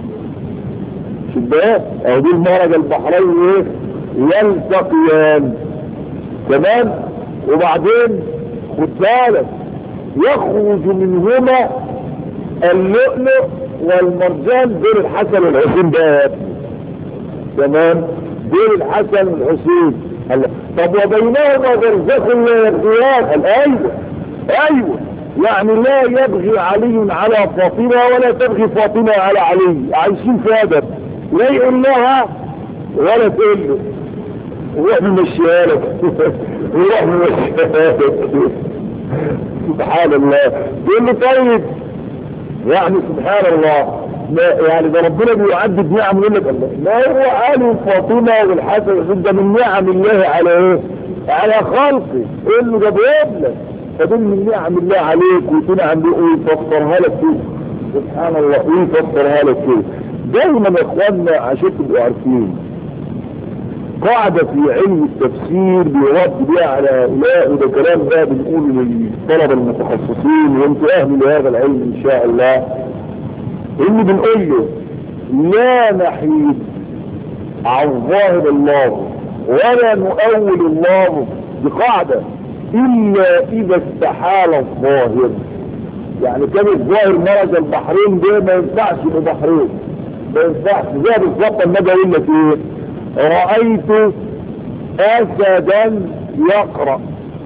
شباب او دي المرج البحرين ايه يلتقيان تمام وبعدين خد بالك يخرج منهما اللؤلؤ والمرجان دول الحسن والحسين ده تمام دول الحسن والحسين طب وبينهما برزخ لا يبغيان ايوه ايوه يعني لا يبغي علي على فاطمه ولا تبغي فاطمه على علي عايشين في ادب لا يقول لها ولا تقول له وروح ممشيها لك وروح ممشيها لك سبحان الله تقول له طيب يعني سبحان الله ما يعني ده ربنا بيعدد نعم يقول لك الله ما هو قالوا فاطمه والحسن ده من نعم الله على ايه؟ على خلقه قول له ده بيقبلك فدول من نعم الله عليك وتنعم بيه ويفسرها لك كده سبحان الله ويفسرها لك كده دايما يا اخوانا عشان تبقوا عارفين قاعدة في علم التفسير بيرد بيها على هؤلاء وده كلام بقى بنقوله للطلبة المتخصصين وانتوا اهل لهذا العلم ان شاء الله اللي بنقول له لا نحيد عن ظاهر الله ولا نؤول الله بقاعدة الا اذا استحال الظاهر يعني كان الظاهر مرج البحرين ده ما ينفعش يبقى بحرين ما ينفعش زي بالظبط لما اجي اقول لك ايه رأيت اسدا يقرأ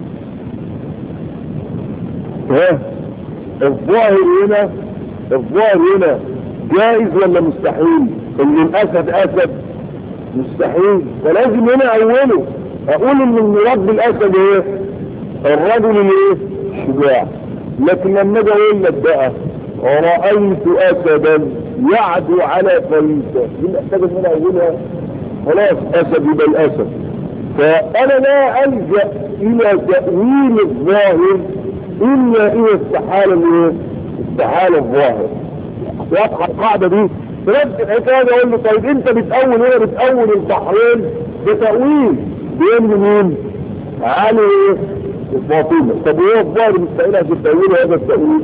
ها الظاهر هنا الظاهر هنا جائز ولا مستحيل ان الاسد اسد مستحيل فلازم هنا اوله اقول ان المراد بالاسد ايه الرجل الايه شجاع لكن لما اجي اقول لك بقى رأيت اسدا يعدو على فريسة دي محتاج ان انا اقولها خلاص اسد يبقى الاسد فانا لا الجا الى تأويل الظاهر الا اذا استحال الايه استحال الظاهر واضحه القاعده دي نفس الحكايه اقول له طيب انت بتأول ايه بتأول البحرين بتأويل بين مين علي فاطمه طب ايه الظاهر مستحيل عشان تأويل هذا التأويل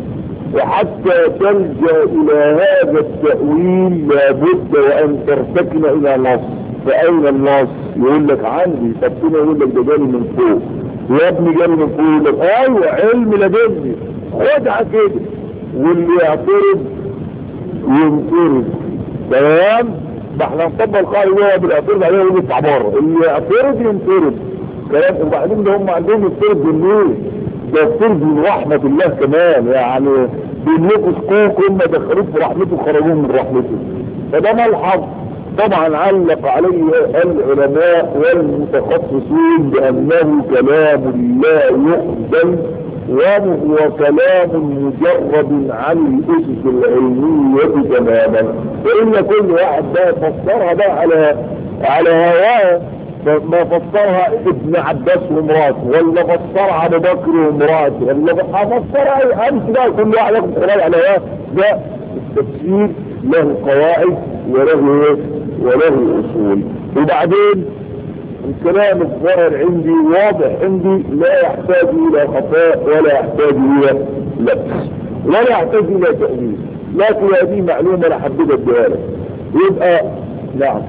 وحتى تلجأ الى هذا التأويل لابد وان ترتكن الى نص فاين النص يقول لك عندي فبتنا يقول لك ده جاني من فوق يا ابني جاني من فوق يقول لك ايوه علم لدني خدها كده واللي يعترض ينطرد تمام ده احنا نطبق القاعده اللي هو بيعترض عليه يقول يطلع بره اللي يعترض ينطرد كلام وبعدين ده هم عندهم يطرد بالليل ده يطرد من رحمه الله كمان يعني بيملكوا سكوك هم دخلوه في رحمته وخرجوه من رحمته فده ملحظ طبعا علق عليه العلماء والمتخصصين بانه كلام لا يقبل وهو كلام مجرد عن الاسس العلمية تماما فإن كل واحد بقى فسرها بقى على على هواه ما فسرها ابن عباس ومراته ولا فسرها ابو بكر ومراته ولا فسرها امس بقى كل واحد ياخد قرار على هواه ده التفسير له قواعد وله وله اصول وبعدين الكلام الظاهر عندي واضح عندي لا يحتاج الى خفاء ولا يحتاج الى لبس ولا يحتاج الى تأويل لكن هذه معلومة انا حبيت اديها لك يبقى نعم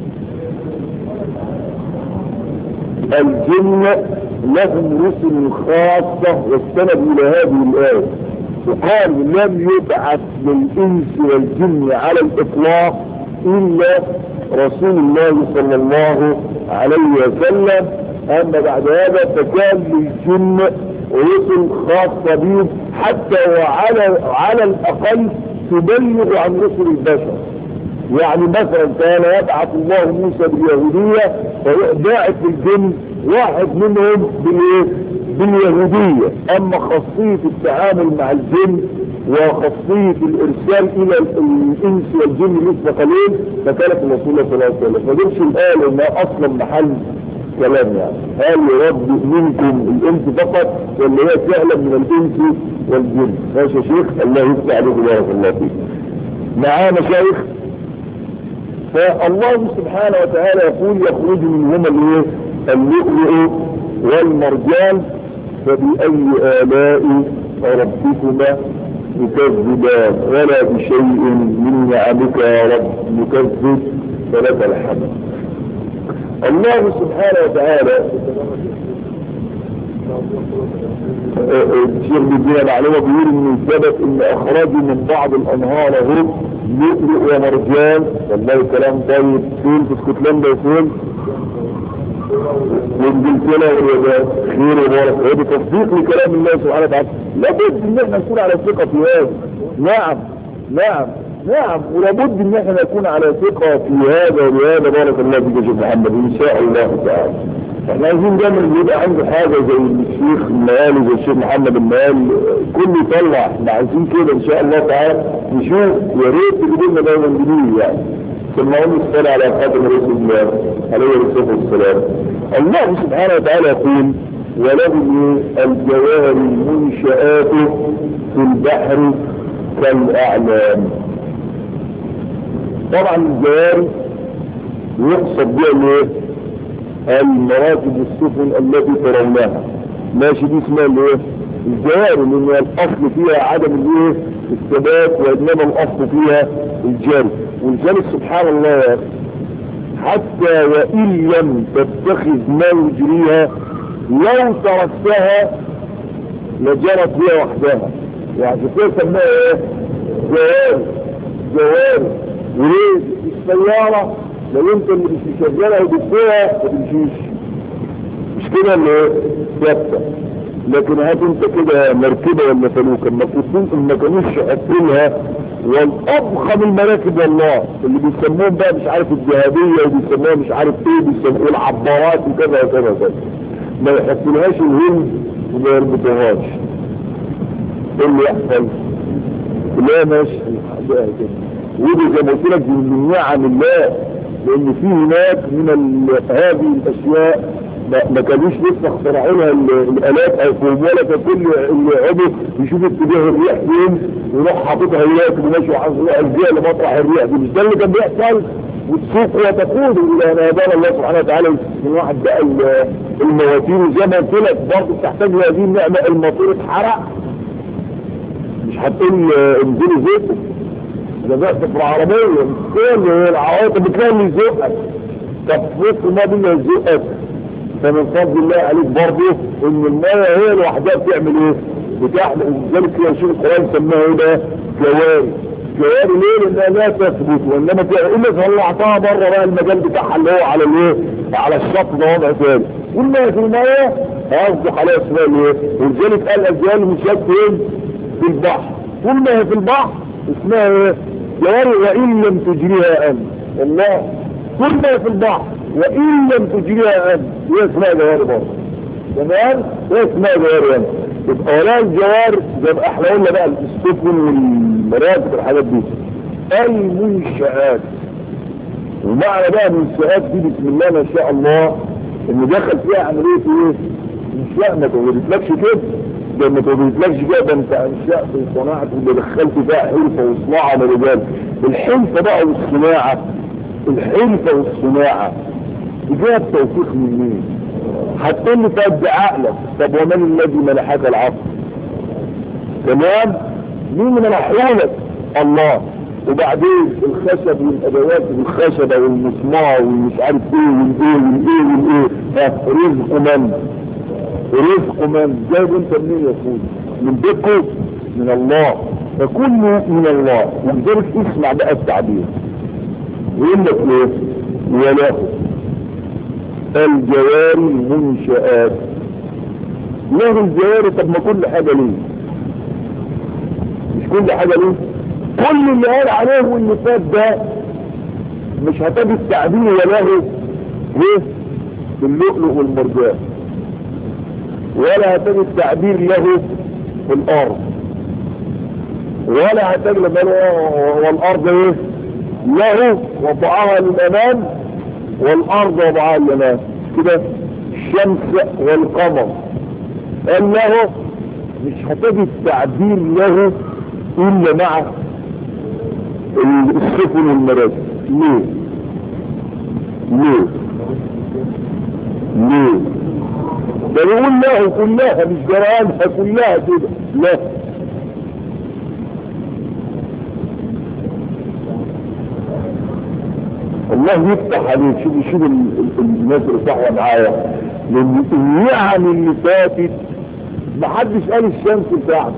الجن لهم رسل خاصة واستندوا الى هذه الآية وقالوا لم يبعث للإنس والجن على الإطلاق إلا رسول الله صلى الله عليه وسلم أما بعد هذا فكان للجن رسل خاصة بهم حتى وعلى على الأقل تبلغ عن رسل البشر يعني مثلا كان يبعث الله موسى باليهودية فباعث الجن واحد منهم بالايه باليهودية اما خاصية التعامل مع الجن وخاصية الارسال الى الانس والجن لسه قليل فكانت الرسول صلى الله عليه وسلم فدرش الآية انها اصلا محل كلام يعني هل يرد منكم الانس فقط ولا هي فعلا من الانس والجن ماشي يا شيخ الله يفتح عليك بارك الله فيك معانا شيخ فالله سبحانه وتعالى يقول يخرج منهما الايه اللؤلؤ والمرجان فبأي آلاء ربكما تكذبان ولا بشيء من نعمك يا رب نكذب فلك الحمد الله سبحانه وتعالى الشيخ بيدينا معلومه بيقول ان ثبت ان اخرجوا من بعض الانهار اهو لؤلؤ ومرجان والله كلام طيب فين في اسكتلندا وفين وانجلترا واليابان خير وبارك هذا تصديق لكلام الله سبحانه وتعالى لابد ان احنا نكون على ثقه في هذا نعم نعم نعم ولابد ان احنا نكون على ثقه في هذا ولهذا بارك الله فيك يا شيخ محمد ان شاء الله تعالى احنا عايزين دايما يبقى عنده حاجه زي الشيخ المال زي الشيخ محمد المال كله يطلع احنا عايزين كده ان شاء الله تعالى نشوف يا ريت تجيبوا لنا دايما جديد يعني ثم هم الصلاة على خاتم رسول الله عليه الصلاة والسلام الله سبحانه وتعالى يقول وله الجوار المنشآت في البحر كالأعلام طبعا الجوار يقصد بها الايه؟ المراكب السفن التي ترونها ماشي دي اسمها الايه؟ الجوار لان الاصل فيها عدم الايه؟ الثبات وانما الاصل فيها الجري ولذلك سبحان الله يا اخي حتى وان لم تتخذ ما يجريها لو تركتها لجرت هي وحدها يعني كده سماها ايه جواري جواري وليه السيارة لو انت اللي مش مشغلها ودكتورها ما تمشيش مش كده اللي ثابته لكن هات انت كده مركبة ولا فلوكة ما كنتم ما كانوش قافلها والأضخم المراكب والله اللي بيسموهم بقى مش عارف الجهادية وبيسموها مش عارف ايه بيسموها العبارات وكذا وكذا وكذا ما يحطلهاش الهند وما يربطوهاش ايه اللي يحصل؟ لا ماشي ودي زي ما قلت لك من نعم الله لان في هناك من هذه الاشياء ما كانوش لسه اخترعوا لها الالات او فورمولا فكل اللي عضو يشوف اتجاه الريح فين ويروح حاططها يراكب وماشي وعزيها لمطرح الريح دي مش ده اللي كان بيحصل وتسوق وتقود الى ما هدانا الله سبحانه وتعالى من واحد بقى المواتير وزي ما قلت لك برضه بتحتاج هذه النعمه الموتور اتحرق مش هتقول انزلوا زيتوا ده بقى في العربية كل العواطف بتلاقي اللي يزقك طب فوق ما دي يزقك فمن فضل الله عليك برضه ان المية هي لوحدها بتعمل ايه بتحلق ولذلك يا شيخ القرآن سماها ايه ده جواري جواري ليه لانها لا تثبت وانما الا طلعتها بره بقى المجال بتاعها اللي هو على الايه على الشط ده وضع ثاني والمية في المية هيصدق عليها اسمها الايه ولذلك قال اجيال مشات فين في البحر طول ما هي في البحر اسمها ايه جواري وان لم تجريها انت الله طول ما هي في البحر وان لم تجريها انت هي اسمها جواري برضه تمام هي اسمها جواري انت يبقى ولا الجوار زي ما احنا قلنا بقى السفن والمراكب والحاجات دي المنشآت ومعنى بقى المنشآت دي بسم الله ما شاء الله ان دخل فيها عملية ايه انشاء ما توجدتلكش كده ده ما توجدتلكش كده ده انت انشاء في صناعة اللي دخلت فيها حرفة وصناعة من الرجال الحرفة بقى والصناعة الحرفة والصناعة جاء التوفيق من مين هتقول لي طب عقلك طب ومن الذي منحك العقل تمام مين منحولك الله وبعدين الخشب والادوات والخشبه والمسمار والمش عارف ايه والايه والايه والايه رزق من رزق من جايب انت منين يا اخوي من بيتكم من الله فكله من الله ولذلك اسمع بقى التعبير يقول لك ايه وله الجواري المنشآت له الجواري طب ما كل حاجة ليه مش كل حاجة ليه كل اللي قال عليه واللي فات ده مش هتجي التعبير وله ايه باللؤلؤ والمرجان ولا هتجي التعبير له في الارض ولا هتجي والارض ايه له وضعها للامام والارض وضعها للامام كده الشمس والقمر قال له مش هتجي التعبير له الا مع السفن والمراكب ليه ليه ليه ده بيقول له كلها مش جرانها كلها كده لا الله يفتح عليك شوف شوف الناس اللي صحوة معايا لان النعم اللي فاتت محدش قال الشمس بتاعتي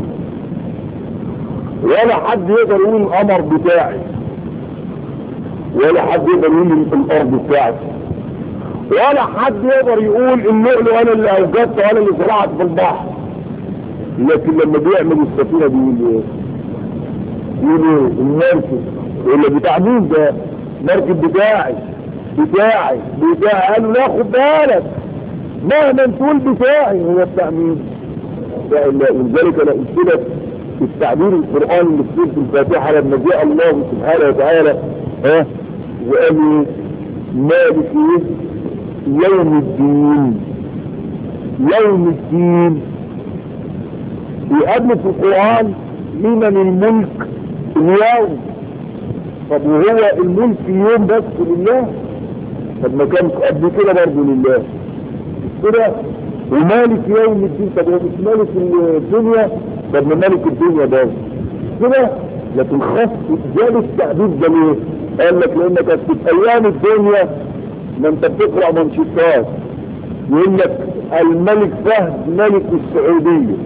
ولا حد يقدر يقول القمر بتاعي ولا حد يقدر يقول الارض بتاعتي ولا حد يقدر يقول اللؤلؤ انا اللي اوجدت وانا اللي زرعت في البحر لكن لما بيعمل السفينه بيقول ايه؟ بيقول ايه؟ المركب اللي بتاع مين ده؟ المركب بتاعي بتاعي بتاعي قالوا لا خد بالك مهما تقول بتاعي هو بتاع مين؟ بتاع الله ولذلك انا قلت لك في التعبير القرآن اللي في سورة الفاتحة لما جاء الله سبحانه وتعالى ها وقال مالك ايه؟ يوم الدين يوم الدين وقبل في القرآن لمن الملك اليوم طب وهو الملك اليوم بس لله طب ما كان قبل كده برضه لله كده ومالك يوم الدين طب هو مش مالك الدنيا طب ما مالك الدنيا ده كده لكن خاص جاب التعبير ده ليه؟ قال لك لانك في ايام الدنيا ما انت بتقرا منشطات يقول لك الملك فهد ملك السعوديه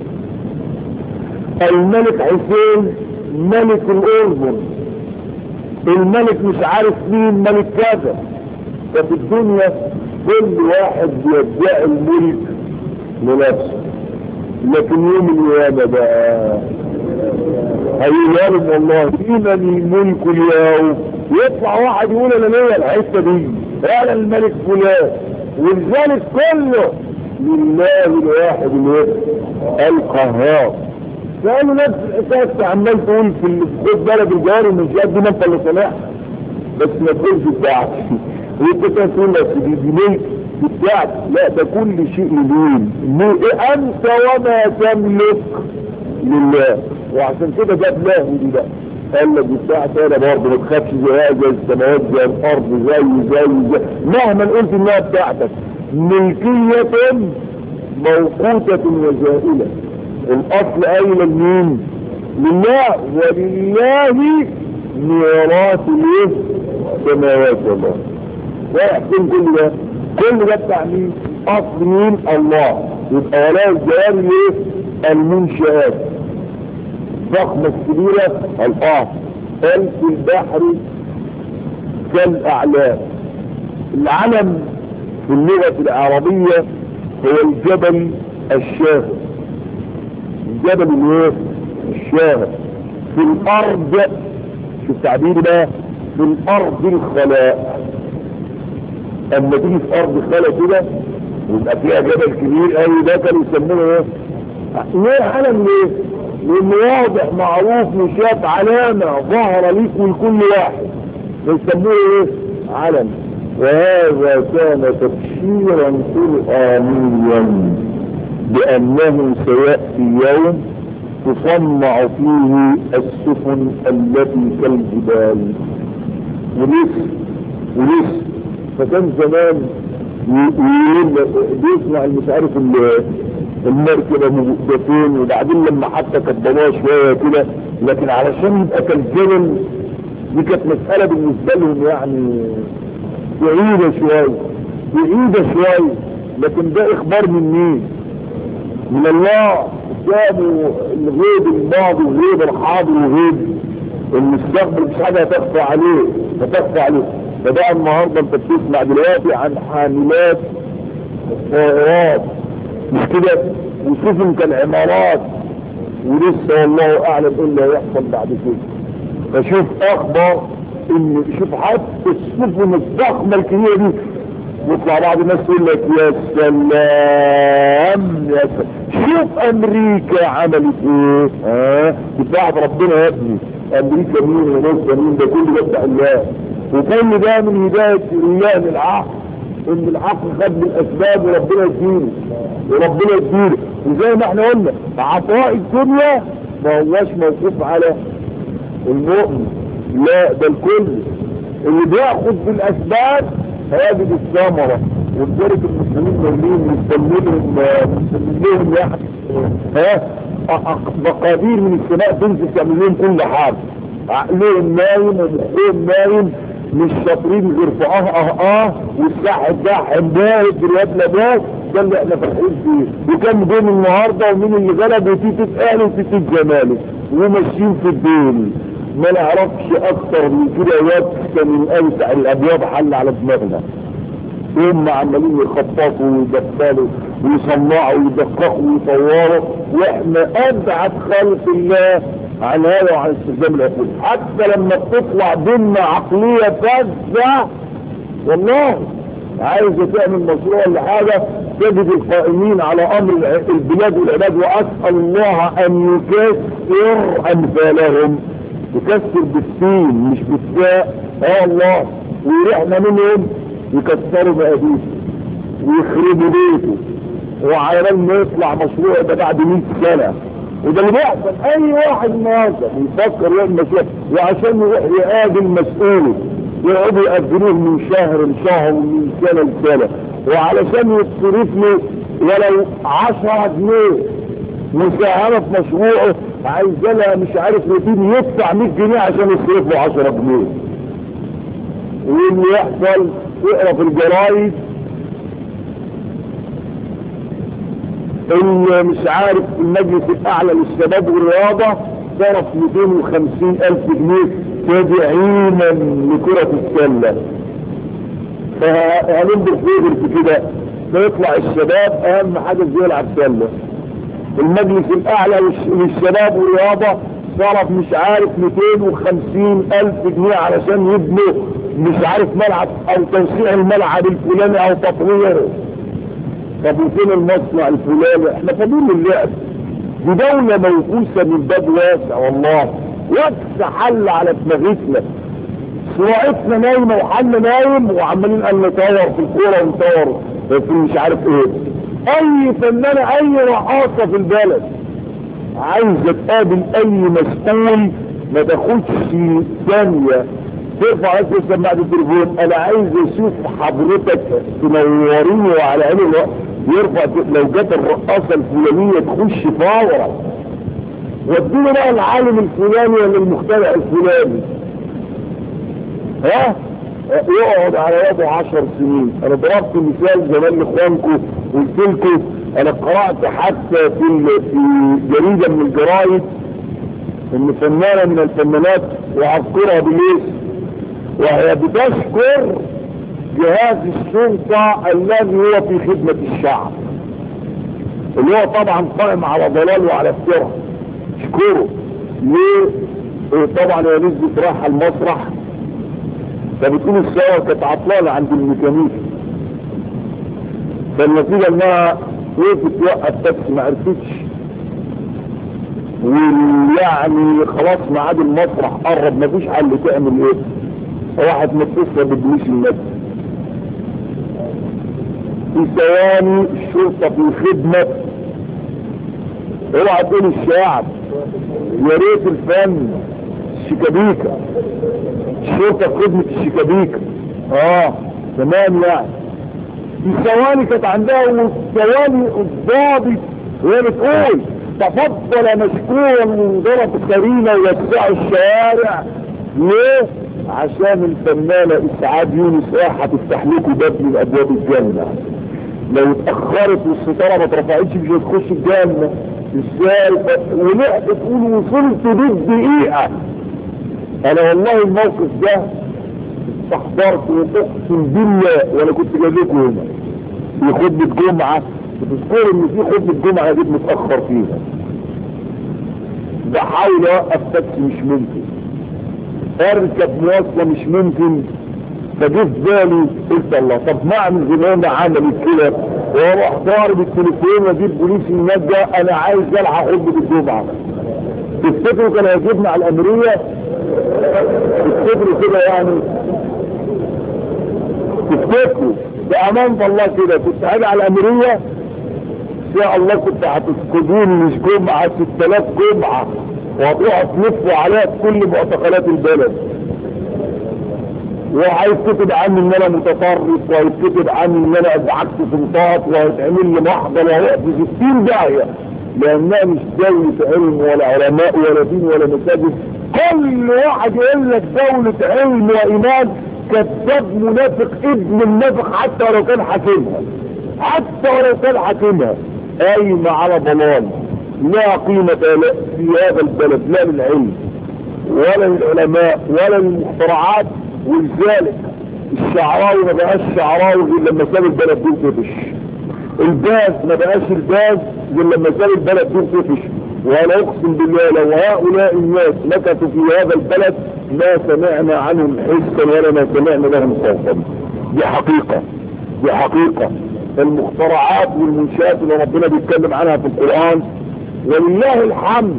الملك حسين ملك الاردن الملك مش عارف مين ملك كذا ففي الدنيا كل واحد بيدعي الملك لنفسه لكن يوم القيامة بقى هيقول والله لمن الملك اليوم يطلع واحد يقول انا ليا الحته دي انا الملك فلان ولذلك كله لله الواحد القهار فقالوا نفس الاساس عمال تقول في خد بالك الجواري من جهاد دي ما انت اللي سامعها بس ما تقولش بتاعك وانت كده تقول لك دي دي ملك بتاعك لا ده كل شيء لمين انت وما تملك لله وعشان كده جاب له دي بقى قال لك بتاعتي انا برضه ما تخافش زيها زي السماوات زي الارض زي زي زي مهما قلت انها بتاعتك ملكية موقوتة وزائلة الاصل قايل لمين لله ولله ميراث الايه السماوات والارض ويحكم كل ده كل ده بتاع مين اصل مين الله يبقى ولا الجواب ايه المنشآت الضخمة الكبيرة الآه قال في البحر كالأعلام العلم في اللغة العربية هو الجبل الشاهد الجبل الايه الشاهد في الارض شوف تعبيري بقى في الارض الخلاء اما تيجي في ارض خلاء كده ويبقى فيها جبل كبير قوي ده كانوا يسمونه ايه ليه علم ليه لانه واضح معروف وشاف علامة ظهر ليك ولكل واحد يسموه ايه علم وهذا كان تبشيرا قرآنيا بأنه سيأتي يوم تصنع فيه السفن التي كالجبال ولسه ولسه فكان زمان بيسمع مش عارف المركبة ده فين وبعدين لما حتى كبروها شوية كده لكن علشان يبقى كالجبل دي كانت مسألة بالنسبة لهم يعني بعيدة شوية بعيدة شوية لكن ده اخبار من مين من الله جابوا الغيب الماضي وغيب الحاضر وغيب المستقبل مش حاجة هتخفى عليه هتخفى عليه فده النهاردة انت بتسمع دلوقتي عن حاملات الطائرات مش كده وسفن كالعمارات ولسه والله اعلم ايه اللي هيحصل بعد كده فشوف اخبار ان شوف حتى السفن الضخمه الكبيره دي يطلع بعض الناس يقول لك يا سلام يا سلام شوف امريكا عملت ايه ها بتاعت ربنا يا ابني امريكا مين وروسيا مين ده كل ده بتاع الله وكل ده من هدايه الله للعقل ان العقل خد بالاسباب وربنا يديله وربنا يديله وزي ما احنا قلنا عطاء الدنيا ما هواش موقوف على المؤمن لا ده الكل اللي بياخد بالاسباب هيجد الثمرة ولذلك المسلمين مولين مستنينهم مستنينهم يعني ها مقادير من السماء تنزل تعمل لهم كل حاجة عقلهم نايم ومخهم نايم مش شاطرين غير في اه اه اه والساحب ده حماد بالواد لباس ده اللي احنا فرحين فيه وكم جون النهارده ومين اللي غلب وتيتة اهلي وتيتة جمالي وماشيين في الدين ما نعرفش اكتر من كده يبكى من اوسع الابواب حل على دماغنا هم عمالين يخططوا ويدخلوا ويصنعوا ويدققوا ويطوروا واحنا ابعد خلق الله عن هذا وعن استخدام العقول حتى لما بتطلع ضمن عقلية فذة والله عايزة تعمل مشروع ولا حاجة تجد القائمين على امر البلاد والعباد واسأل الله ان يكسر امثالهم يكسر بالسين مش بالتاء اه الله ويريحنا منهم يكسروا مقاديسه ويخربوا بيته وعلى ما يطلع مشروع ده بعد 100 سنة وده اللي بيحصل اي واحد النهارده بيفكر يعمل مشروع وعشان يروح يقابل مسؤوله يقعدوا يأجلوه من شهر لشهر ومن سنة لسنة وعلشان يتصرف له ولو 10 جنيه مساهمة في مشروعه عايز لها مش عارف روتين يدفع 100 جنيه عشان يصرف له 10 جنيه وايه اللي يحصل اقرا في الجرايد ان مش عارف المجلس الاعلى للشباب والرياضة صرف 250 الف جنيه تدعيما لكرة السلة فهننبر فيه في كده فيطلع الشباب اهم حاجة زي يلعب سلة المجلس الاعلى للشباب والرياضة صرف مش عارف 250 الف جنيه علشان يبنوا مش عارف ملعب او توسيع الملعب الفلاني او تطويره طب وفين المصنع الفلاني احنا فاضيين اللعب دي دولة موكوسة من باب واسع والله واسع حل على دماغتنا صراعتنا نايمة وحل نايم وعمالين قال نطور في الكورة ونطور في مش عارف ايه اي فنانة اي رقاصة في البلد عايزة تقابل اي مسؤول ما تاخدش ثانية ترفع راسك سماعة التليفون انا عايز اشوف حضرتك تنوريني وعلى عيني الوقت يرفع لو جت الرقاصة الفلانية تخش فورا ودينا بقى العالم الفلاني ولا المخترع الفلاني ها يقعد على يده عشر سنين انا ضربت مثال زمان لاخوانكم قلت لكم انا قرأت حتى في في جريدة من الجرايد ان فنانة من الفنانات وعذكرها بالاسم وهي بتشكر جهاز السلطة الذي هو في خدمة الشعب اللي هو طبعا قائم على ضلال وعلى افتراء اشكره ليه طبعا هي نزلت رايحة المسرح فبتكون السيارة كانت عطلانة عند الميكانيكي فالنتيجة انها وقفت توقف تاكسي ما عرفتش ويعني خلاص ميعاد المسرح قرب مفيش حل تعمل ايه راحت متصلة بالجيش المدني في ثواني الشرطة في خدمة اوعى تقول الشعب يا ريت الفن الشيكابيكا الشرطة في خدمة الشيكابيكا اه تمام يعني في ثواني كانت عندها وثواني الضابط وهي بتقول تفضل مشكورا من ضرب سرينا ويسع الشوارع ليه؟ عشان الفنانة اسعاد يونس رايحة تفتح لكم باب من ابواب الجنة لو اتأخرت والستارة ما اترفعتش مش هتخش الجنة ازاي ولحق تقول وصلت بالدقيقة انا والله الموقف ده استحضرت واقسم بالله وانا كنت جاي لكم هنا في خطبة جمعة بتذكر ان في خطبة جمعة جيت متأخر فيها بحاول اوقف تاكسي مش ممكن اركب مواصلة مش ممكن فجه في بالي قلت الله طب ما اعمل زي ما عملت كده واروح ضارب التليفون واجيب بوليس النجا انا عايز الحق خطبة الجمعة تفتكروا كان هيجيبنا على الامرية تفتكروا كده يعني تفتكروا بأمانة الله كده كنت هاجي على الأمرية يا الله كنت هتسكبوني مش جمعة 6000 جمعة وهتروحوا تلفوا عليها في كل معتقلات البلد وهيتكتب عني ان انا متطرف وهيتكتب عني ان انا ادعكت سلطات وهيتعمل لي محضر وهيقف في 60 داهية لانها مش دولة علم ولا علماء ولا دين ولا مساجد كل واحد يقول لك دولة علم وايمان كذاب منافق ابن النافق حتى ولو كان حاكمها حتى ولو كان حاكمها قايمة على ضلال لا قيمة في هذا البلد لا للعلم ولا للعلماء ولا للمخترعات ولذلك الشعراوي ما بقاش شعراوي غير لما ساب البلد دول تفش الباز ما بقاش الباز غير لما ساب البلد دول تفش وانا اقسم بالله لو هؤلاء الناس مكثوا في هذا البلد ما سمعنا عنهم حسا ولا ما سمعنا لهم صوتا دي حقيقة دي حقيقة المخترعات والمنشآت اللي ربنا بيتكلم عنها في القرآن ولله الحمد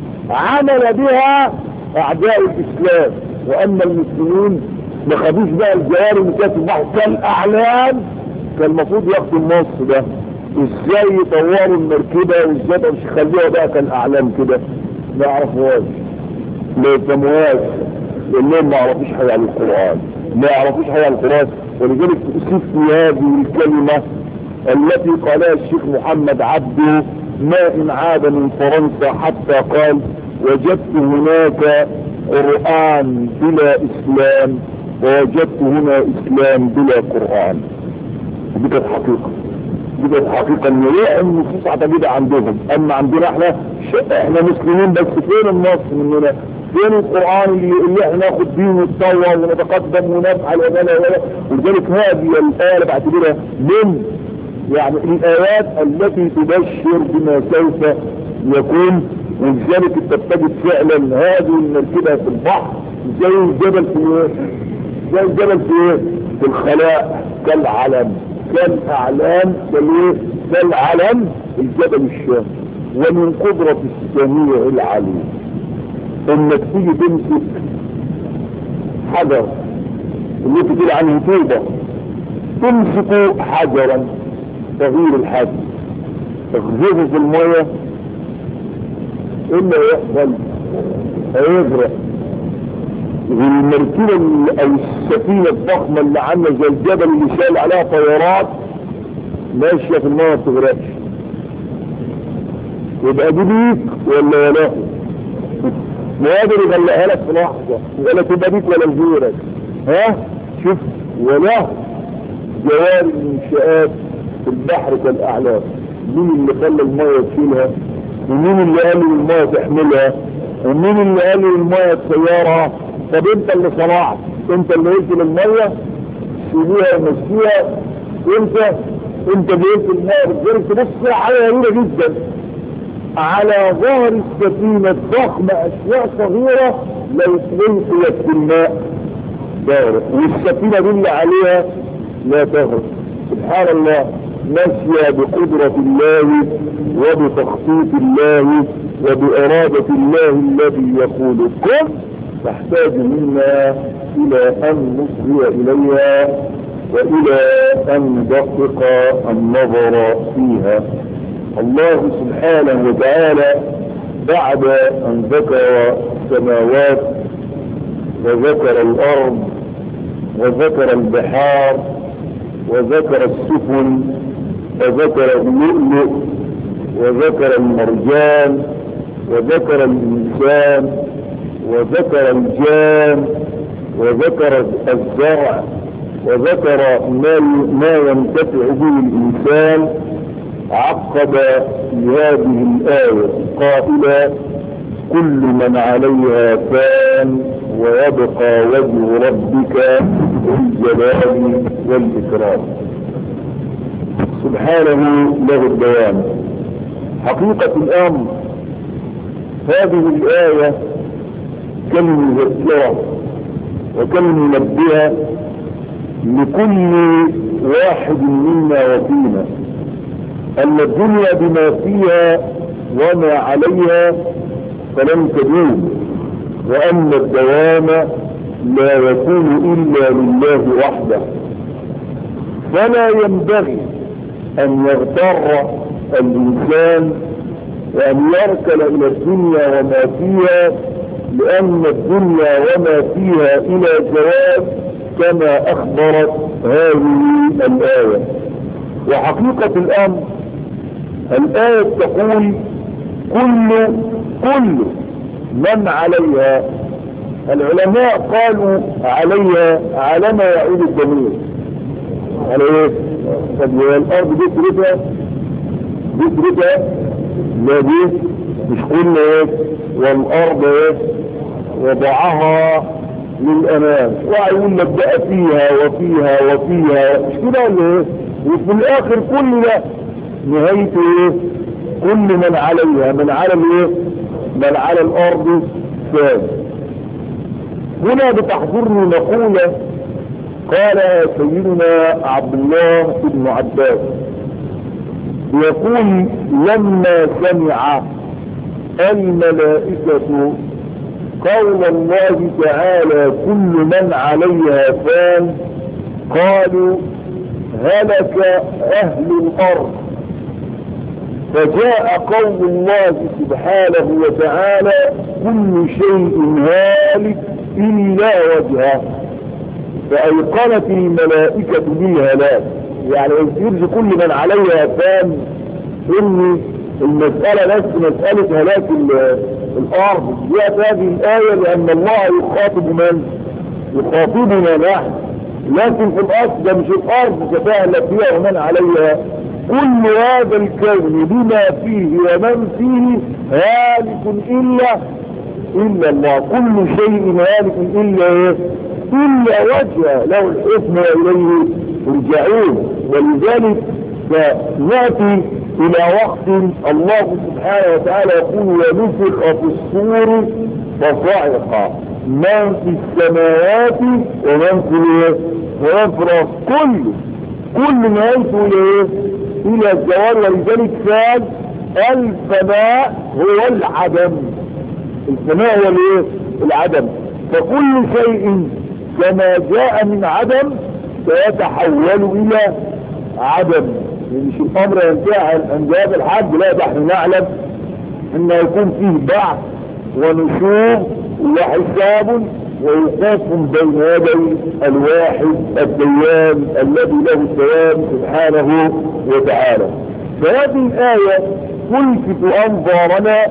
عمل بها اعداء الاسلام واما المسلمين ما خدوش بقى الجواري اللي كانت في البحر كالاعلام كان المفروض ياخدوا النص ده ازاي يطوروا المركبة وازاي مش يخلوها بقى كالاعلام كده ما يعرفوهاش ما يفهموهاش لانهم ما يعرفوش حاجة عن القرآن ما يعرفوش حاجة عن القرآن ولذلك أسفني هذه الكلمة التي قالها الشيخ محمد عبده ما إن عاد من فرنسا حتى قال وجدت هناك قرآن بلا إسلام ووجدت هنا إسلام بلا قرآن دي كانت حقيقة دي كانت حقيقة ان ايه النصوص عتبيدة عندهم اما عندنا احنا احنا مسلمين بس فين النص مننا فين القرآن اللي, اللي احنا ناخد بيه ونتطور ونتقدم ونفعل ولا ولا ولذلك هذه الآية اللي بعتبرها من يعني الآيات التي تبشر بما سوف يكون ولذلك انت بتجد فعلا هذه المركبة في البحر زي الجبل في ايه؟ زي الجبل في ايه؟ في الخلاء كالعلم كالأعلام كالايه؟ كالعلم الجبل الشام ومن قدرة السميع العليم انك تيجي تمسك حجر اللي تقول عنه طوبة تمسك حجرا تغيير الحجر تغذيه في المية الا يحصل هيغرق والمركبة او السفينة الضخمة اللي عاملة زي الجبل اللي شال عليها طيارات ماشية في المية ما بتغرقش يبقى دي ليك ولا يلاقي ما قادر يغلقها لك في لحظة ولا تبقى بيك ولا غيرك ها شوف ولا جواري المنشآت في البحر كالأعلام مين اللي خلى المية تشيلها ومين اللي قال المية تحملها ومين اللي قال المية تسيرها طب انت اللي صنعت انت اللي قلت للمية سيبوها ومشيها انت انت جيت المية بتجري تبص حاجة غريبة جدا على ظهر السفينة الضخمة اشياء صغيرة لو تلقيت في الماء دارت والسفينة دي اللي عليها لا تغرق سبحان الله ماشية بقدرة الله وبتخطيط الله وبإرادة الله الذي يقول كن تحتاج منا إلى أن نصغي إليها وإلى أن ندقق النظر فيها الله سبحانه وتعالى بعد أن ذكر السماوات وذكر الأرض وذكر البحار وذكر السفن وذكر اللؤلؤ وذكر المرجان وذكر الإنسان وذكر الجان وذكر الزرع وذكر ما ما ينتفع به الإنسان عقب هذه الآية قائلا كل من عليها فان ويبقى وجه ربك بالجلال والإكرام سبحانه له الدوام حقيقة الأمر هذه الآية كالمذكرة وكالمنبهة لكل واحد منا وفينا أن الدنيا بما فيها وما عليها فلن تدوم وأن الدوام لا يكون إلا لله وحده فلا ينبغي أن يغتر الإنسان وأن يركل إلى الدنيا وما فيها لأن الدنيا وما فيها إلى زوال كما أخبرت هذه الآية وحقيقة الأمر الآية تقول كل كل من عليها العلماء قالوا عليها على ما يعود الضمير على ايه طب هي الارض ذكرتها ذكرتها لا دي مش قلنا ايه والارض ايه وضعها للامام ويقول لك بقى فيها وفيها وفيها مش كده ولا ايه وفي الاخر كل ده نهايته ايه كل من عليها من على الايه من على الارض فان هنا بتحضرني مقولة قال سيدنا عبد الله بن عباس يقول لما سمع الملائكة قول الله تعالى كل من عليها فان قالوا هلك اهل الارض فجاء قول الله سبحانه وتعالى كل شيء هالك إلا وجهه فأيقنت الملائكة بالهلاك يعني يرجي كل من عليها فان إن المسألة ليست مسألة هلاك الأرض جاءت هذه الآية لأن الله يخاطب من؟ يخاطبنا نحن لكن في الأصل ده مش الأرض تتهلك فيها ومن عليها كل هذا الكون بما فيه ومن فيه هالك إلا إلا الله كل شيء هالك إلا إيه إلا وجهه له الحكم وإليه ترجعون ولذلك فنأتي إلى وقت الله سبحانه وتعالى يقول ونفخ في الصور فصعق من في السماوات ومن في الايه ومن في الارض كل كل نهايته الى الى الزوال ولذلك قال الفناء هو العدم الفناء هو الايه العدم فكل شيء كما جاء من عدم سيتحول الى عدم يعني مش الامر ينتهي عند هذا الحد لا نحن نعلم ان يكون فيه بعث ونشور وحساب ووقوف بين يدي الواحد الديان الذي له الديان سبحانه وتعالى فهذه الآية تلفت أنظارنا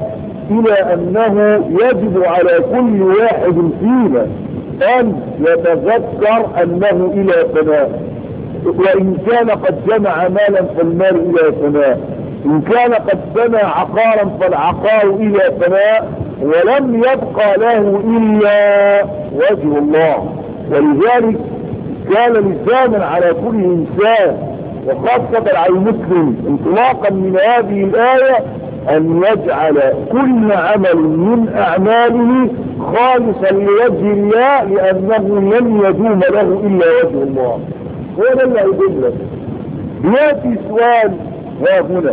الى انه يجب على كل واحد فينا ان يتذكر انه الى فناء وان كان قد جمع مالا فالمال الى فناء ان كان قد بنى عقارا فالعقار الى فناء ولم يبقى له الا وجه الله ولذلك كان لزاما على كل انسان وخاصة على المسلم انطلاقا من هذه الآية أن يجعل كل عمل من أعماله خالصا لوجه الله لأنه لن يدوم له إلا وجه الله هو ده اللي هيقول لك يأتي سؤال ها هنا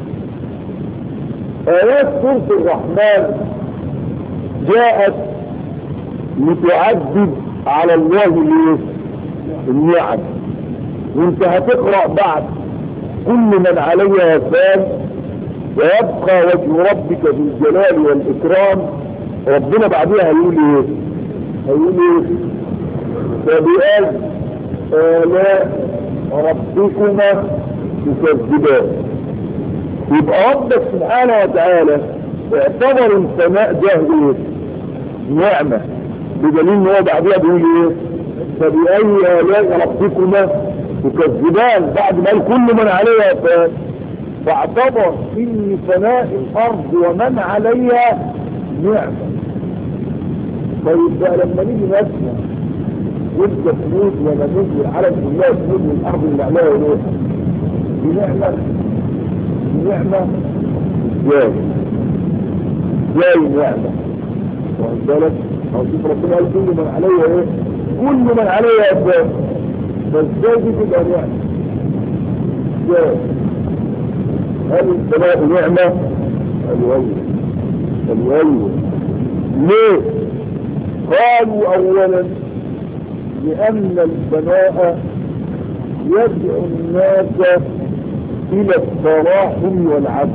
آيات سورة الرحمن جاءت لتعدد على الله النعم وانت هتقرأ بعد كل من عليها فان ويبقى وجه ربك ذو الجلال والإكرام ربنا بعدها هيقول ايه هيقول ايه فبأي آلاء ربكما تكذبان يبقى ربك سبحانه وتعالى اعتبر السماء ده ايه نعمة بدليل ان هو بعدها بيقول ايه فبأي آلاء ربكما تكذبان بعد ما قال كل من عليها فان فاعتبر ان فناء الارض ومن عليها نعمة طيب بقى لما نيجي نسمع وانت تموت ولا نجي على الله تموت من الارض اللي عليها وليه دي نعمة دي نعمة ازاي ازاي نعمة واخد بالك او شوف ربنا قال كل من عليها ايه كل من عليها ازاي فازاي دي تبقى نعمة ازاي هل السماء نعمة قالوا ايوه قالوا ايوه ليه قالوا اولا لان البناء يدعو الناس الى التراحم والعدل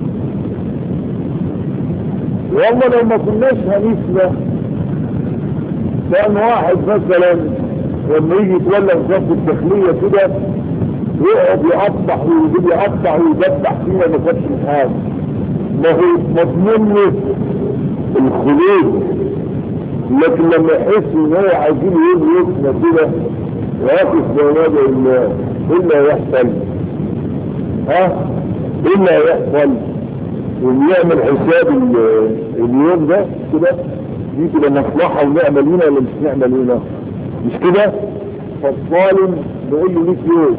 والله لو ما كناش هنسمع كان واحد مثلا لما يجي يتولى وزارة الداخلية كده يقعد يقطع ويجيب يقطع ويذبح فينا ما كانش حاجة ما هو مضمون له الخلود لكن لما يحس ان هو عايزين يقول يسمى كده ويقف بينادى الله ايه اللي هيحصل؟ ها؟ ايه اللي هيحصل؟ ونعمل حساب اليوم ده كده دي تبقى مصلحة ونعمل هنا ولا مش نعمل هنا مش كده فالظالم نقول له ليك يوم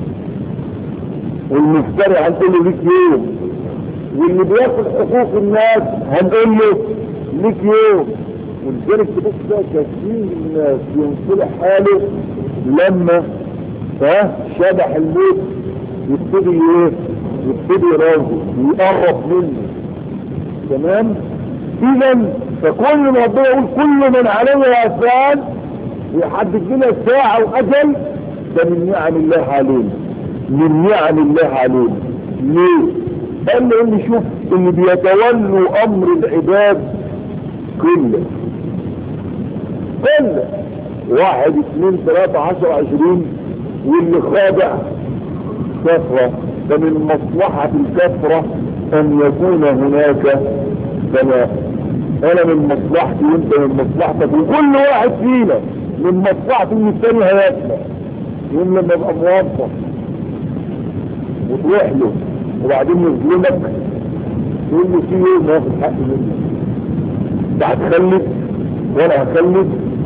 والمفتري هنقول له ليك يوم واللي بياخد حقوق الناس هنقول له ليك يوم ولذلك تبص بقى كثير من الناس ينصلح حاله لما ها شبح الموت يبتدي ايه يبتدي يراضي ويقرب منه تمام اذا فكل ما ربنا يقول كل من عليها فان ويحدد لنا ساعة واجل ده من نعم الله علينا من نعم الله علينا ليه قال له اللي شوف اللي بيتولوا امر العباد كله كله واحد اثنين ثلاثة عشر عشرين واللي خاضع كثرة فمن مصلحة الكثرة ان يكون هناك سماء انا من مصلحتي وانت من مصلحتك وكل واحد فينا من مصلحته ان الثاني هيسمع يوم لما يبقى موظف وتروح له وبعدين يظلمك تقول له في يوم هاخد حق منك انت هتخلف وانا هخلف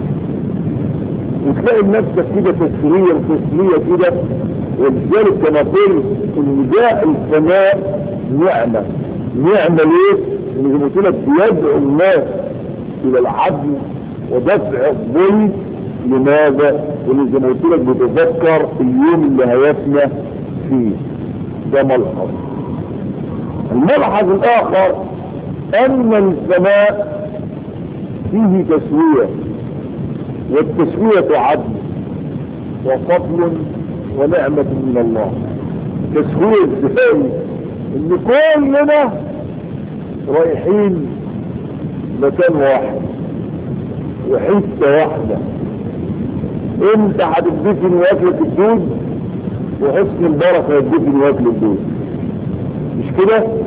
وتلاقي نفسك كده تسرية وتسرية كده ولذلك كما قلت ان جاء السماء نعمة نعمة ليه؟ ان زي ما قلت لك بيدعو الناس الى العدل ودفع الظلم لماذا؟ لان زي ما قلت لك بتذكر اليوم اللي هيفنى فيه ده ملحظ الملحظ الاخر ان السماء فيه تسوية والتسوية عدل وفضل ونعمة من الله تسوية ازاي ان كلنا رايحين مكان واحد وحتة واحدة انت هتدفن واكلة الدود وحسن البركة هتدفن واكل الدود مش كده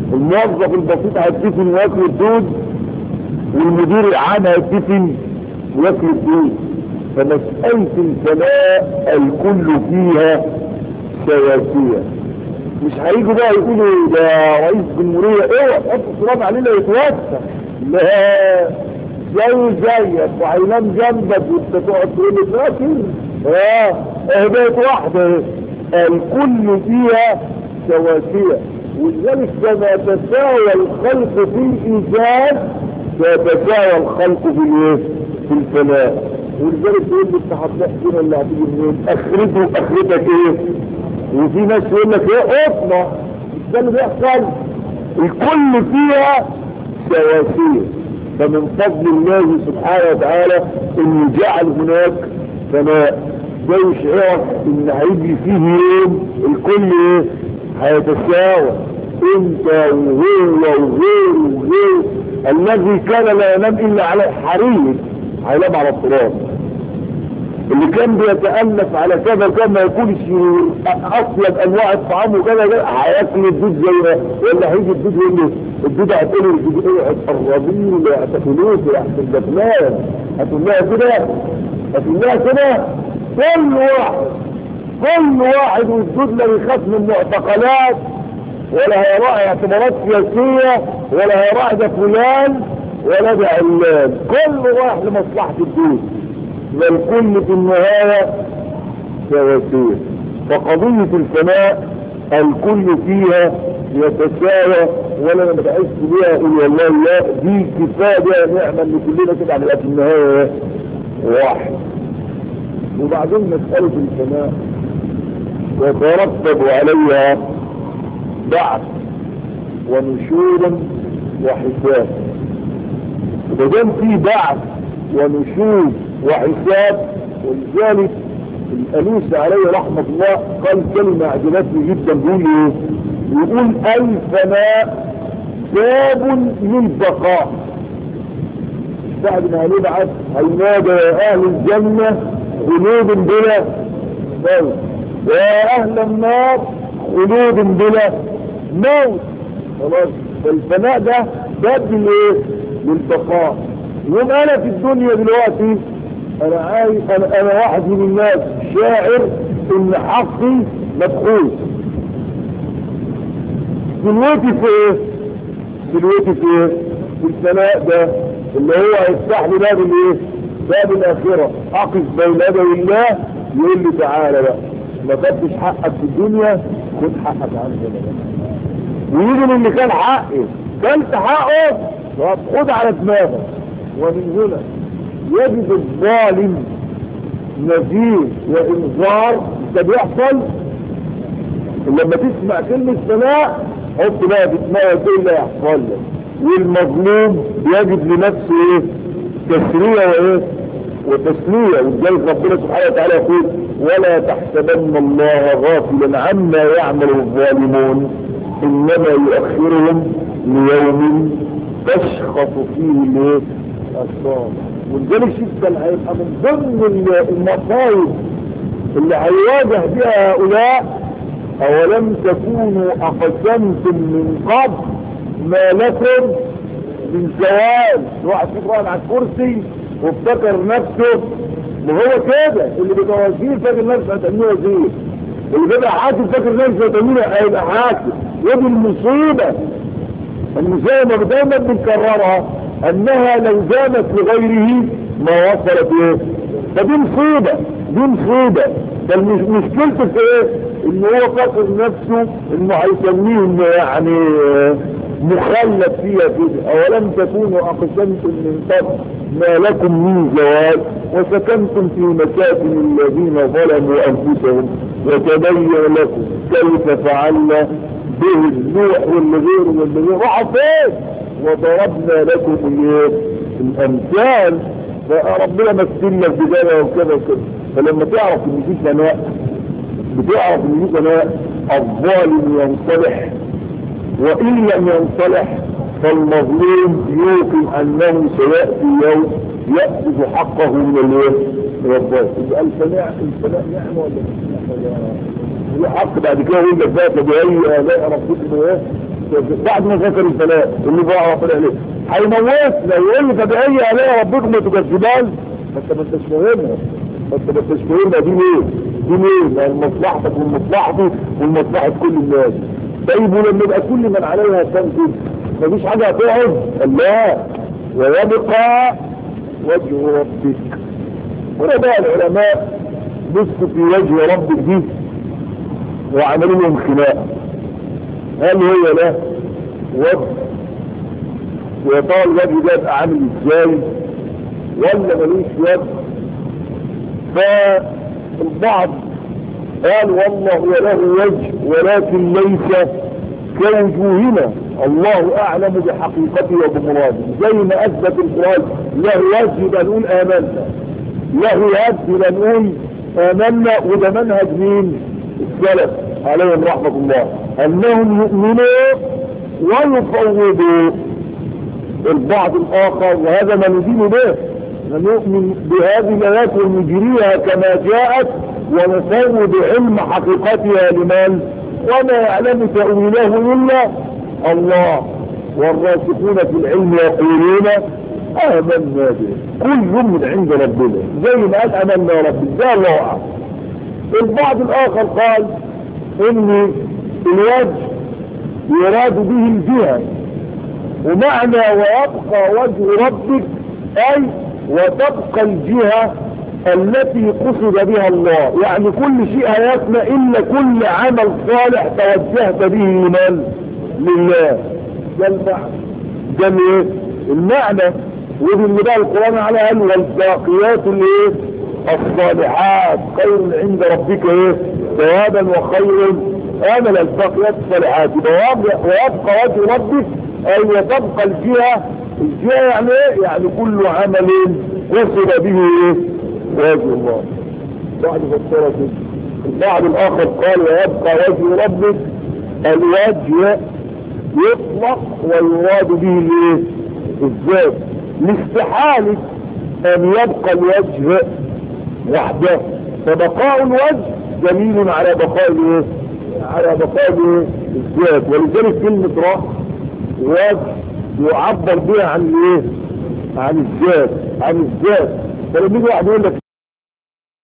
الموظف البسيط هيتفن وياكل الدود والمدير العام هيتفن وياكل الدود فمسألة الفناء الكل فيها سواسية مش هيجوا بقى يقولوا ده رئيس جمهورية اوعى تحط التراب علينا يتوسع لا زي زيك وهينام جنبك وانت تقعد تقول لي فاكر اه اه بقت واحدة الكل فيها سواسية ولذلك كما تساوى الخلق في الإيجاد سيتساوى الخلق في الايه؟ في الفناء ولذلك تقول لي انت هتحكي اللي هتيجي منين؟ اخرته اخرتك ايه؟ وفي ناس يقول لك ايه اطلع مش ده اللي بيحصل الكل فيها سواسية فمن فضل الله سبحانه وتعالى انه جعل هناك سماء ده يشعرك ان هيجي فيه يوم الكل ايه هيتساوى انت وهو وغيره وغيره الذي كان لا ينام الا على الحرير هينام على التراب اللي كان بيتألف على كذا كان ما يكونش اصلا انواع الطعام وكذا هياكل الدود زي ما ولا هيجي الدود يقول له الدود هتقول الدود ايه هتقربين لا هتاكلوه في احسن دفنان هتقول لها كده هتقول لها كده كل واحد كل واحد والدود لا يخاف من معتقلات ولا هيراعي اعتبارات سياسية ولا هيراعي ده فلان ولا ده علان كل واحد لمصلحة الدود والكل في النهاية سواسية فقضية الفناء الكل فيها يتساوى ولا نبعث بها إلا الله لا دي كفاية نعمة اللي كلنا كده على في النهاية واحد وبعدين مسألة الفناء يترتب عليها بعث ونشور وحساب إذا كان في بعث ونشور وحساب ولذلك الألوسي عليه رحمة الله قال كلمة عجبتني جدا بيقول ايه يقول الفناء باب للبقاء بعد ما هنبعث هينادى يا أهل الجنة خلود بلا موت ويا أهل النار خلود بلا موت خلاص فالفناء ده باب للايه للبقاء يوم انا في الدنيا دلوقتي انا عايز انا, أنا واحد من الناس شاعر ان حقي مبخوث دلوقتي في ايه دلوقتي في ايه في الفناء ده اللي هو هيفتح لي باب الايه باب الاخرة اقف بين يدي الله يقول لي تعالى بقى ما خدتش حقك في الدنيا خد حقك عندنا بقى ويجي اللي كان حقي كلت حقه خد على دماغك ومن هنا يجد الظالم نذير وانذار ده بيحصل لما تسمع كلمة سماء حط بقى في دماغك ايه اللي هيحصل لك والمظلوم يجد لنفسه ايه تسرية وايه وتسلية ولذلك ربنا سبحانه وتعالى يقول ولا تحسبن الله غافلا عما يعمل الظالمون انما يؤخرهم ليوم تشخص فيه الايه الصالح ولذلك شفت هيبقى من ضمن المصايب اللي هيواجه بها هؤلاء اولم تكونوا اقسمتم من قبل ما لكم من زوال واحد فكران على الكرسي وافتكر نفسه وهو كده اللي بيبقى وزير فاكر نفسه هتعمله وزير اللي بيبقى حاكم فاكر نفسه هتعمله هيبقى حاكم ودي المصيبه المصيبه دايما بنكررها انها لو زامت لغيره ما وصلت ايه فدي مصيبة دي مصيبة بل مشكلته في ايه ان هو فاكر نفسه انه هيسميه انه يعني مخلد فيها كده اولم تكونوا اقسمتم من قبل ما لكم من زواج وسكنتم في مساكن الذين ظلموا انفسهم وتبين لكم كيف فعلنا به نوح واللي غيره واللي غيره راحوا فين وضربنا لكم الامثال فربنا مثلنا في كذا وكذا وكذا فلما تعرف ان في فناء بتعرف ان في فناء الظالم ينصلح وان لم ينصلح فالمظلوم يوقن انه سياتي يوم ياخذ حقه من الايه؟ من الظالم يبقى الفناء الفناء نعمه ولا مش نعمه؟ حق بعد كده يقول لك بقى فبأي آلاء ربكم ايه؟ بعد ما ذكر الثلاث اللي بقى ربنا عليه هيموتنا يقول لي تبعية عليها ربكم تكذبان انت ما انتش فاهمها انت ما انتش فاهمها دي ليه دي ليه يعني مصلحتك ومصلحتي ومصلحة كل الناس طيب ولما يبقى كل من عليها كان كده مفيش حاجة هتقعد لا ويبقى وجه ربك هنا بقى العلماء بصوا في وجه ربك دي وعملوا لهم خناق هل هو له وجه ويا ترى الوجه ده يبقى عامل ازاي ولا ملوش وجه فالبعض قال والله له وجه ولكن ليس كوجوهنا الله اعلم بحقيقته وبمراده زي ما اثبت القران له وجه يبقى نقول امنا له يد يبقى نقول امنا وده منهج مين السلف عليهم رحمه الله انهم يؤمنوا ويفوضوا البعض الاخر وهذا ما ندين به نؤمن بهذه الايات ونجريها كما جاءت ونفوض علم حقيقتها لمن وما يعلم تأويله إلا الله والراسخون في العلم يقولون آمنا به كل من عند ربنا زي ما قال آمنا ربي ده الله أعلم البعض الآخر قال إن الوجه يراد به الجهة ومعنى ويبقى وجه ربك أي وتبقى الجهة التي قصد بها الله يعني كل شيء هيفنى إلا كل عمل صالح توجهت به لمن لله ده المعنى ده الايه المعنى ودي اللي بقى القرآن على قال والباقيات الايه الصالحات خير عند ربك ايه ثوابا وخير امل الباقيات الصالحات ويبقى وجه ربك اي وتبقى الجهة الجهة يعني ايه يعني كل عمل قصد به ايه وجه الله بعد فسرة البعض الاخر قال ويبقى وجه ربك الوجه يطلق ويراد به الايه الذات لاستحالة ان يبقى الوجه وحده فبقاء الوجه دليل على بقاء الايه على بقاء الايه الذات ولذلك كلمة راس وجه يعبر بها عن الايه عن الذات عن الذات فلما يجي واحد يقول لك